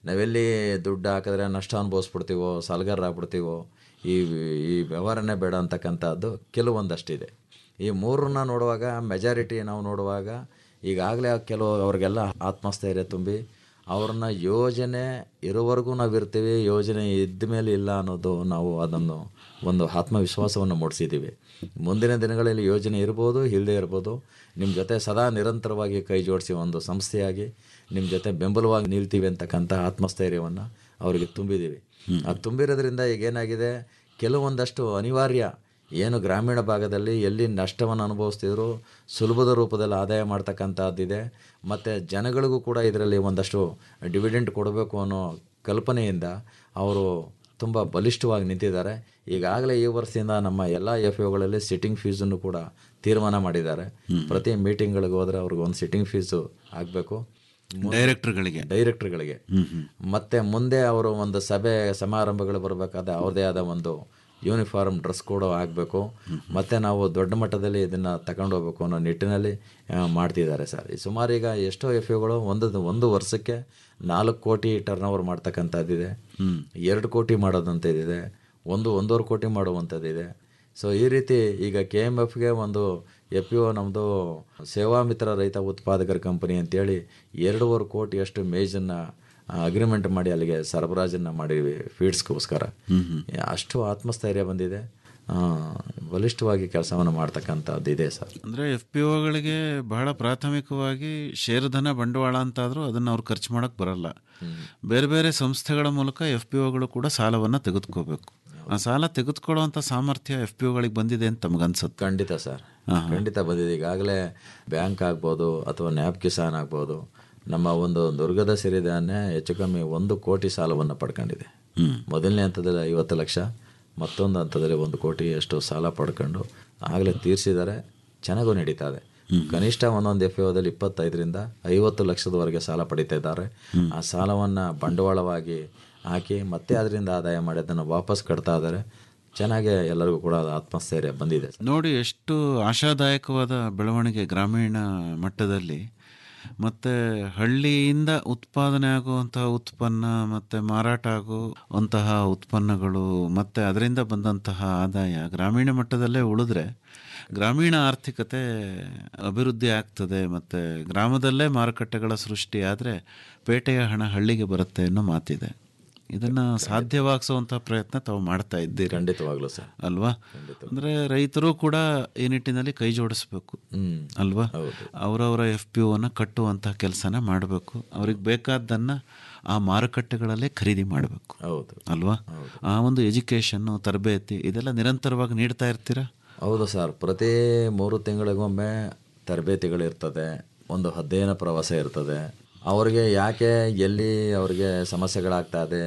ನಾವೆಲ್ಲಿ ದುಡ್ಡು ಹಾಕಿದ್ರೆ ನಷ್ಟ ಅನುಭವಿಸ್ಬಿಡ್ತೀವೋ ಸಾಲಗಾರರಾಗ್ಬಿಡ್ತೀವೋ ಈ ಈ ವ್ಯವಹಾರನೇ ಬೇಡ ಅಂತಕ್ಕಂಥದ್ದು ಕೆಲವೊಂದಷ್ಟಿದೆ ಈ ಮೂರನ್ನ ನೋಡುವಾಗ ಮೆಜಾರಿಟಿ ನಾವು ನೋಡುವಾಗ ಈಗಾಗಲೇ ಕೆಲವು ಅವ್ರಿಗೆಲ್ಲ ಆತ್ಮಸ್ಥೈರ್ಯ ತುಂಬಿ ಅವ್ರನ್ನ ಯೋಜನೆ ಇರೋವರೆಗೂ ನಾವು ಇರ್ತೀವಿ ಯೋಜನೆ ಇದ್ದ ಮೇಲೆ ಇಲ್ಲ ಅನ್ನೋದು ನಾವು ಅದನ್ನು ಒಂದು ಆತ್ಮವಿಶ್ವಾಸವನ್ನು ಮೂಡಿಸಿದ್ದೀವಿ ಮುಂದಿನ ದಿನಗಳಲ್ಲಿ ಯೋಜನೆ ಇರ್ಬೋದು ಇಲ್ಲದೆ ಇರ್ಬೋದು ನಿಮ್ಮ ಜೊತೆ ಸದಾ ನಿರಂತರವಾಗಿ ಕೈ ಜೋಡಿಸಿ ಒಂದು ಸಂಸ್ಥೆಯಾಗಿ ನಿಮ್ಮ ಜೊತೆ ಬೆಂಬಲವಾಗಿ ನಿಲ್ತೀವಿ ಅಂತಕ್ಕಂಥ ಆತ್ಮಸ್ಥೈರ್ಯವನ್ನು ಅವರಿಗೆ ತುಂಬಿದ್ದೀವಿ ಅದು ತುಂಬಿರೋದ್ರಿಂದ ಈಗ ಏನಾಗಿದೆ ಕೆಲವೊಂದಷ್ಟು ಅನಿವಾರ್ಯ ಏನು ಗ್ರಾಮೀಣ ಭಾಗದಲ್ಲಿ ಎಲ್ಲಿ ನಷ್ಟವನ್ನು ಅನುಭವಿಸ್ತಿದ್ರು ಸುಲಭದ ರೂಪದಲ್ಲಿ ಆದಾಯ ಮಾಡ್ತಕ್ಕಂಥದ್ದಿದೆ ಮತ್ತು ಜನಗಳಿಗೂ ಕೂಡ ಇದರಲ್ಲಿ ಒಂದಷ್ಟು ಡಿವಿಡೆಂಟ್ ಕೊಡಬೇಕು ಅನ್ನೋ ಕಲ್ಪನೆಯಿಂದ ಅವರು ತುಂಬ ಬಲಿಷ್ಠವಾಗಿ ನಿಂತಿದ್ದಾರೆ ಈಗಾಗಲೇ ಈ ವರ್ಷದಿಂದ ನಮ್ಮ ಎಲ್ಲ ಎಫ್ ಒಗಳಲ್ಲಿ ಸಿಟ್ಟಿಂಗ್ ಫೀಸನ್ನು ಕೂಡ ತೀರ್ಮಾನ ಮಾಡಿದ್ದಾರೆ ಪ್ರತಿ ಮೀಟಿಂಗ್ಗಳಿಗೆ ಹೋದರೆ ಅವ್ರಿಗೆ ಒಂದು ಸಿಟ್ಟಿಂಗ್ ಫೀಸು ಆಗಬೇಕು ಡೈರೆಕ್ಟರ್ಗಳಿಗೆ ಡೈರೆಕ್ಟರ್ಗಳಿಗೆ ಮತ್ತೆ ಮುಂದೆ ಅವರು ಒಂದು ಸಭೆ ಸಮಾರಂಭಗಳು ಬರಬೇಕಾದ್ರೆ ಅವ್ರದೇ ಆದ ಒಂದು ಯೂನಿಫಾರ್ಮ್ ಡ್ರೆಸ್ ಕೋಡ್ ಆಗಬೇಕು ಮತ್ತು ನಾವು ದೊಡ್ಡ ಮಟ್ಟದಲ್ಲಿ ಇದನ್ನು ತಗೊಂಡು ಹೋಗ್ಬೇಕು ಅನ್ನೋ ನಿಟ್ಟಿನಲ್ಲಿ ಆ, ಮಾಡ್ತಿದ್ದಾರೆ ಸರ್ ಈ ಸುಮಾರು ಈಗ ಎಷ್ಟೋ ಎಫ್ ಯುಗಳು ಒಂದು ಒಂದು ವರ್ಷಕ್ಕೆ ನಾಲ್ಕು ಕೋಟಿ ಟರ್ನ್ ಓವರ್ ಮಾಡ್ತಕ್ಕಂಥದ್ದಿದೆ ಎರಡು ಕೋಟಿ ಮಾಡೋದಂಥದ್ದಿದೆ ಒಂದು ಒಂದೂವರೆ ಕೋಟಿ ಮಾಡುವಂಥದ್ದಿದೆ ಸೊ ಈ ರೀತಿ ಈಗ ಕೆ ಎಮ್ ಎಫ್ಗೆ ಒಂದು ಎಫ್ ಯು ನಮ್ಮದು ಸೇವಾ ಮಿತ್ರ ರೈತ ಉತ್ಪಾದಕರ ಕಂಪನಿ ಅಂತೇಳಿ ಎರಡೂವರೆ ಕೋಟಿಯಷ್ಟು ಮೇಜನ್ನು ಅಗ್ರಿಮೆಂಟ್ ಮಾಡಿ ಅಲ್ಲಿಗೆ ಸರಬರಾಜನ್ನು ಮಾಡಿದ್ವಿ ಫೀಡ್ಸ್ಗೋಸ್ಕರ ಅಷ್ಟು ಆತ್ಮಸ್ಥೈರ್ಯ ಬಂದಿದೆ ಆ, ಬಲಿಷ್ಠವಾಗಿ ಕೆಲಸವನ್ನು ಮಾಡ್ತಕ್ಕಂಥದ್ದು ಇದೆ ಸರ್ ಅಂದರೆ ಎಫ್ ಪಿ ಒಗಳಿಗೆ ಬಹಳ ಪ್ರಾಥಮಿಕವಾಗಿ ಷೇರುಧನ ಬಂಡವಾಳ ಅಂತಾದರೂ ಅದನ್ನು ಅವ್ರು ಖರ್ಚು ಮಾಡೋಕ್ಕೆ ಬರಲ್ಲ ಬೇರೆ ಬೇರೆ ಸಂಸ್ಥೆಗಳ ಮೂಲಕ ಎಫ್ ಪಿ ಒಗಳು ಕೂಡ ಸಾಲವನ್ನು ತೆಗೆದುಕೋಬೇಕು ಆ ಸಾಲ ತೆಗೆದುಕೊಳ್ಳುವಂಥ ಸಾಮರ್ಥ್ಯ ಎಫ್ ಪಿ ಒಗಳಿಗೆ ಬಂದಿದೆ ಅಂತ ತಮಗನ್ಸುತ್ತೆ ಖಂಡಿತ ಸರ್ ಖಂಡಿತ ಬಂದಿದೆ ಈಗಾಗಲೇ ಬ್ಯಾಂಕ್ ಆಗ್ಬೋದು ಅಥವಾ ನ್ಯಾಪ್ ಕಿಸಾನ್ ಆಗ್ಬೋದು ನಮ್ಮ ಒಂದು ದುರ್ಗದ ಸಿರಿಧಾನ್ಯ ಹೆಚ್ಚು ಕಮ್ಮಿ ಒಂದು ಕೋಟಿ ಸಾಲವನ್ನು ಪಡ್ಕೊಂಡಿದೆ ಮೊದಲನೇ ಹಂತದಲ್ಲಿ ಐವತ್ತು ಲಕ್ಷ ಮತ್ತೊಂದು ಹಂತದಲ್ಲಿ ಒಂದು ಕೋಟಿ ಅಷ್ಟು ಸಾಲ ಪಡ್ಕೊಂಡು ಆಗಲೇ ತೀರಿಸಿದ್ದಾರೆ ಚೆನ್ನಾಗೂ ನಡೀತಾ ಇದೆ ಕನಿಷ್ಠ ಒಂದೊಂದು ಎಫ್ ಎದಲ್ಲಿ ಇಪ್ಪತ್ತೈದರಿಂದ ಐವತ್ತು ಲಕ್ಷದವರೆಗೆ ಸಾಲ ಪಡಿತಾ ಇದ್ದಾರೆ ಆ ಸಾಲವನ್ನು ಬಂಡವಾಳವಾಗಿ ಹಾಕಿ ಮತ್ತೆ ಅದರಿಂದ ಆದಾಯ ಮಾಡಿ ಅದನ್ನು ವಾಪಸ್ ಕಟ್ತಾ ಇದ್ದಾರೆ ಚೆನ್ನಾಗಿ ಎಲ್ಲರಿಗೂ ಕೂಡ ಅದು ಆತ್ಮಸ್ಥೈರ್ಯ ಬಂದಿದೆ ನೋಡಿ ಎಷ್ಟು ಆಶಾದಾಯಕವಾದ ಬೆಳವಣಿಗೆ ಗ್ರಾಮೀಣ ಮಟ್ಟದಲ್ಲಿ ಮತ್ತು ಹಳ್ಳಿಯಿಂದ ಉತ್ಪಾದನೆ ಆಗುವಂತಹ ಉತ್ಪನ್ನ ಮತ್ತು ಮಾರಾಟ ಆಗುವಂತಹ ಉತ್ಪನ್ನಗಳು ಮತ್ತು ಅದರಿಂದ ಬಂದಂತಹ ಆದಾಯ ಗ್ರಾಮೀಣ ಮಟ್ಟದಲ್ಲೇ ಉಳಿದ್ರೆ ಗ್ರಾಮೀಣ ಆರ್ಥಿಕತೆ ಅಭಿವೃದ್ಧಿ ಆಗ್ತದೆ ಮತ್ತು ಗ್ರಾಮದಲ್ಲೇ ಮಾರುಕಟ್ಟೆಗಳ ಸೃಷ್ಟಿ ಆದರೆ ಪೇಟೆಯ ಹಣ ಹಳ್ಳಿಗೆ ಬರುತ್ತೆ ಅನ್ನೋ ಮಾತಿದೆ ಇದನ್ನು ಸಾಧ್ಯವಾಗಿಸುವಂಥ ಪ್ರಯತ್ನ ತಾವು ಮಾಡ್ತಾ ಇದ್ದೀರಿ ಖಂಡಿತವಾಗ್ಲೂ ಸರ್ ಅಲ್ವಾ ಅಂದರೆ ರೈತರು ಕೂಡ ಈ ನಿಟ್ಟಿನಲ್ಲಿ ಕೈ ಜೋಡಿಸ್ಬೇಕು ಅಲ್ವಾ ಅವರವರ ಎಫ್ ಪಿ ಒನ ಕಟ್ಟುವಂಥ ಕೆಲಸನ ಮಾಡಬೇಕು ಅವ್ರಿಗೆ ಬೇಕಾದ್ದನ್ನು ಆ ಮಾರುಕಟ್ಟೆಗಳಲ್ಲೇ ಖರೀದಿ ಮಾಡಬೇಕು ಹೌದು ಅಲ್ವಾ ಆ ಒಂದು ಎಜುಕೇಷನ್ನು ತರಬೇತಿ ಇದೆಲ್ಲ ನಿರಂತರವಾಗಿ ನೀಡ್ತಾ ಇರ್ತೀರಾ ಹೌದು ಸರ್ ಪ್ರತಿ ಮೂರು ತಿಂಗಳಿಗೊಮ್ಮೆ ತರಬೇತಿಗಳಿರ್ತದೆ ಒಂದು ಅಧ್ಯಯನ ಪ್ರವಾಸ ಇರ್ತದೆ ಅವ್ರಿಗೆ ಯಾಕೆ ಎಲ್ಲಿ ಅವ್ರಿಗೆ ಸಮಸ್ಯೆಗಳಾಗ್ತಾ ಇದೆ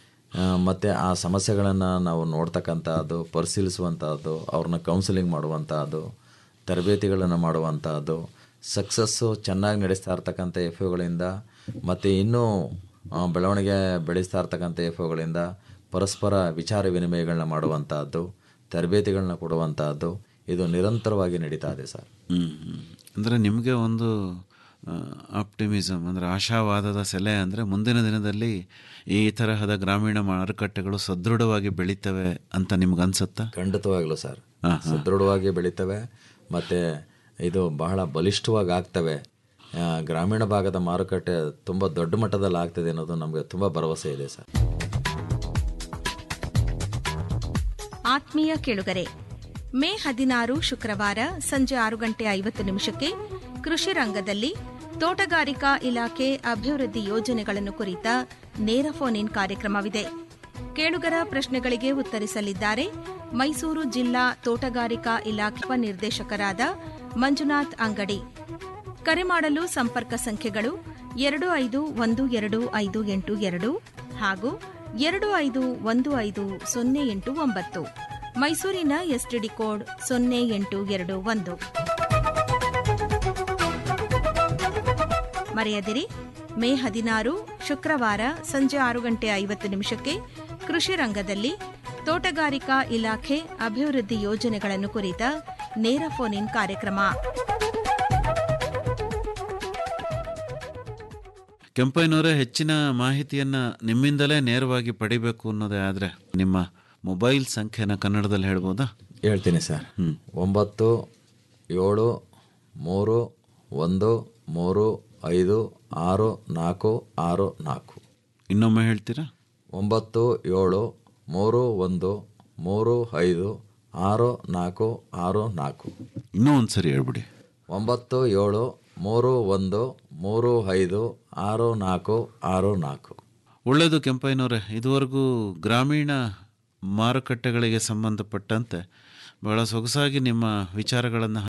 ಮತ್ತು ಆ ಸಮಸ್ಯೆಗಳನ್ನು ನಾವು ನೋಡ್ತಕ್ಕಂಥದ್ದು ಪರಿಶೀಲಿಸುವಂಥದ್ದು ಅವ್ರನ್ನ ಕೌನ್ಸಿಲಿಂಗ್ ಮಾಡುವಂಥದ್ದು ತರಬೇತಿಗಳನ್ನು ಮಾಡುವಂಥದ್ದು ಸಕ್ಸಸ್ಸು ಚೆನ್ನಾಗಿ ನಡೆಸ್ತಾ ಇರ್ತಕ್ಕಂಥ ಎಫ್ ಒಗಳಿಂದ ಮತ್ತು ಇನ್ನೂ ಆ, ಬೆಳವಣಿಗೆ ಬೆಳೆಸ್ತಾ ಇರ್ತಕ್ಕಂಥ ಎಫ್ ಒಗಳಿಂದ ಪರಸ್ಪರ ವಿಚಾರ ವಿನಿಮಯಗಳನ್ನ ಮಾಡುವಂಥದ್ದು ತರಬೇತಿಗಳನ್ನ ಕೊಡುವಂಥದ್ದು ಇದು ನಿರಂತರವಾಗಿ ನಡೀತಾ ಇದೆ ಸರ್ ಅಂದರೆ ನಿಮಗೆ ಒಂದು ಆಪ್ಟಿಮಿಸಮ್ ಅಂದರೆ ಆಶಾವಾದದ ಸೆಲೆ ಅಂದರೆ ಮುಂದಿನ ದಿನದಲ್ಲಿ ಈ ತರಹದ ಗ್ರಾಮೀಣ ಮಾರುಕಟ್ಟೆಗಳು ಸದೃಢವಾಗಿ ಬೆಳೀತವೆ ಅಂತ ನಿಮ್ಗೆ ಅನ್ಸುತ್ತಾ ಖಂಡಿತವಾಗ್ಲೂ ಸರ್ ಸದೃಢವಾಗಿ ಬೆಳೀತವೆ ಮತ್ತು ಇದು ಬಹಳ ಬಲಿಷ್ಠವಾಗಿ ಆಗ್ತವೆ ಆ, ಗ್ರಾಮೀಣ ಭಾಗದ ಮಾರುಕಟ್ಟೆ ತುಂಬ ದೊಡ್ಡ ಮಟ್ಟದಲ್ಲಿ ಆಗ್ತದೆ ಅನ್ನೋದು ನಮಗೆ ತುಂಬ ಭರವಸೆ ಇದೆ ಸರ್ ಆತ್ಮೀಯ ಕೇಳುಗರೆ ಮೇ ಹದಿನಾರು ಶುಕ್ರವಾರ ಸಂಜೆ ಆರು ಗಂಟೆ ಐವತ್ತು ನಿಮಿಷಕ್ಕೆ ಕೃಷಿ ರಂಗದಲ್ಲಿ ತೋಟಗಾರಿಕಾ ಇಲಾಖೆ ಅಭಿವೃದ್ಧಿ ಯೋಜನೆಗಳನ್ನು ಕುರಿತ ನೇರ ಫೋನ್ ಇನ್ ಕಾರ್ಯಕ್ರಮವಿದೆ ಕೇಳುಗರ ಪ್ರಶ್ನೆಗಳಿಗೆ ಉತ್ತರಿಸಲಿದ್ದಾರೆ ಮೈಸೂರು ಜಿಲ್ಲಾ ತೋಟಗಾರಿಕಾ ಇಲಾಖೆ ಉಪನಿರ್ದೇಶಕರಾದ ಮಂಜುನಾಥ್ ಅಂಗಡಿ ಕರೆ ಮಾಡಲು ಸಂಪರ್ಕ ಸಂಖ್ಯೆಗಳು ಎರಡು ಐದು ಒಂದು ಎರಡು ಐದು ಎಂಟು ಎರಡು ಹಾಗೂ ಎರಡು ಐದು ಒಂದು ಐದು ಸೊನ್ನೆ ಎಂಟು ಒಂಬತ್ತು ಮೈಸೂರಿನ ಎಸ್ಟಿಡಿ ಕೋಡ್ ಸೊನ್ನೆ ಎಂಟು ಎರಡು ಒಂದು ಮರೆಯದಿರಿ ಮೇ ಹದಿನಾರು ಶುಕ್ರವಾರ ಸಂಜೆ ಆರು ಗಂಟೆ ಐವತ್ತು ನಿಮಿಷಕ್ಕೆ ಕೃಷಿ ರಂಗದಲ್ಲಿ ತೋಟಗಾರಿಕಾ ಇಲಾಖೆ ಅಭಿವೃದ್ಧಿ ಯೋಜನೆಗಳನ್ನು ಕುರಿತ ನೇರ ಫೋನ್ ಇನ್ ಕಾರ್ಯಕ್ರಮ ಕೆಂಪಯ್ಯನವರೇ ಹೆಚ್ಚಿನ ಮಾಹಿತಿಯನ್ನು ನಿಮ್ಮಿಂದಲೇ ನೇರವಾಗಿ ಪಡಿಬೇಕು ಅನ್ನೋದೇ ಆದರೆ ನಿಮ್ಮ ಮೊಬೈಲ್ ಸಂಖ್ಯೆನ ಕನ್ನಡದಲ್ಲಿ ಹೇಳ್ಬೋದಾ ಹೇಳ್ತೀನಿ ಸರ್ ಒಂಬತ್ತು ಏಳು ಮೂರು ಒಂದು ಮೂರು ಐದು ಆರು ನಾಲ್ಕು ಆರು ನಾಲ್ಕು ಇನ್ನೊಮ್ಮೆ ಹೇಳ್ತೀರಾ ಒಂಬತ್ತು ಏಳು ಮೂರು ಒಂದು ಮೂರು ಐದು ಆರು ನಾಲ್ಕು ಆರು ನಾಲ್ಕು ಇನ್ನೂ ಒಂದು ಸರಿ ಹೇಳ್ಬಿಡಿ ಒಂಬತ್ತು ಏಳು ಮೂರು ಒಂದು ಮೂರು ಐದು ಆರು ನಾಲ್ಕು ಆರು ನಾಲ್ಕು ಒಳ್ಳೆಯದು ಕೆಂಪಯ್ಯನವರೇ ಇದುವರೆಗೂ ಗ್ರಾಮೀಣ ಮಾರುಕಟ್ಟೆಗಳಿಗೆ ಸಂಬಂಧಪಟ್ಟಂತೆ ಬಹಳ ಸೊಗಸಾಗಿ ನಿಮ್ಮ ವಿಚಾರಗಳನ್ನು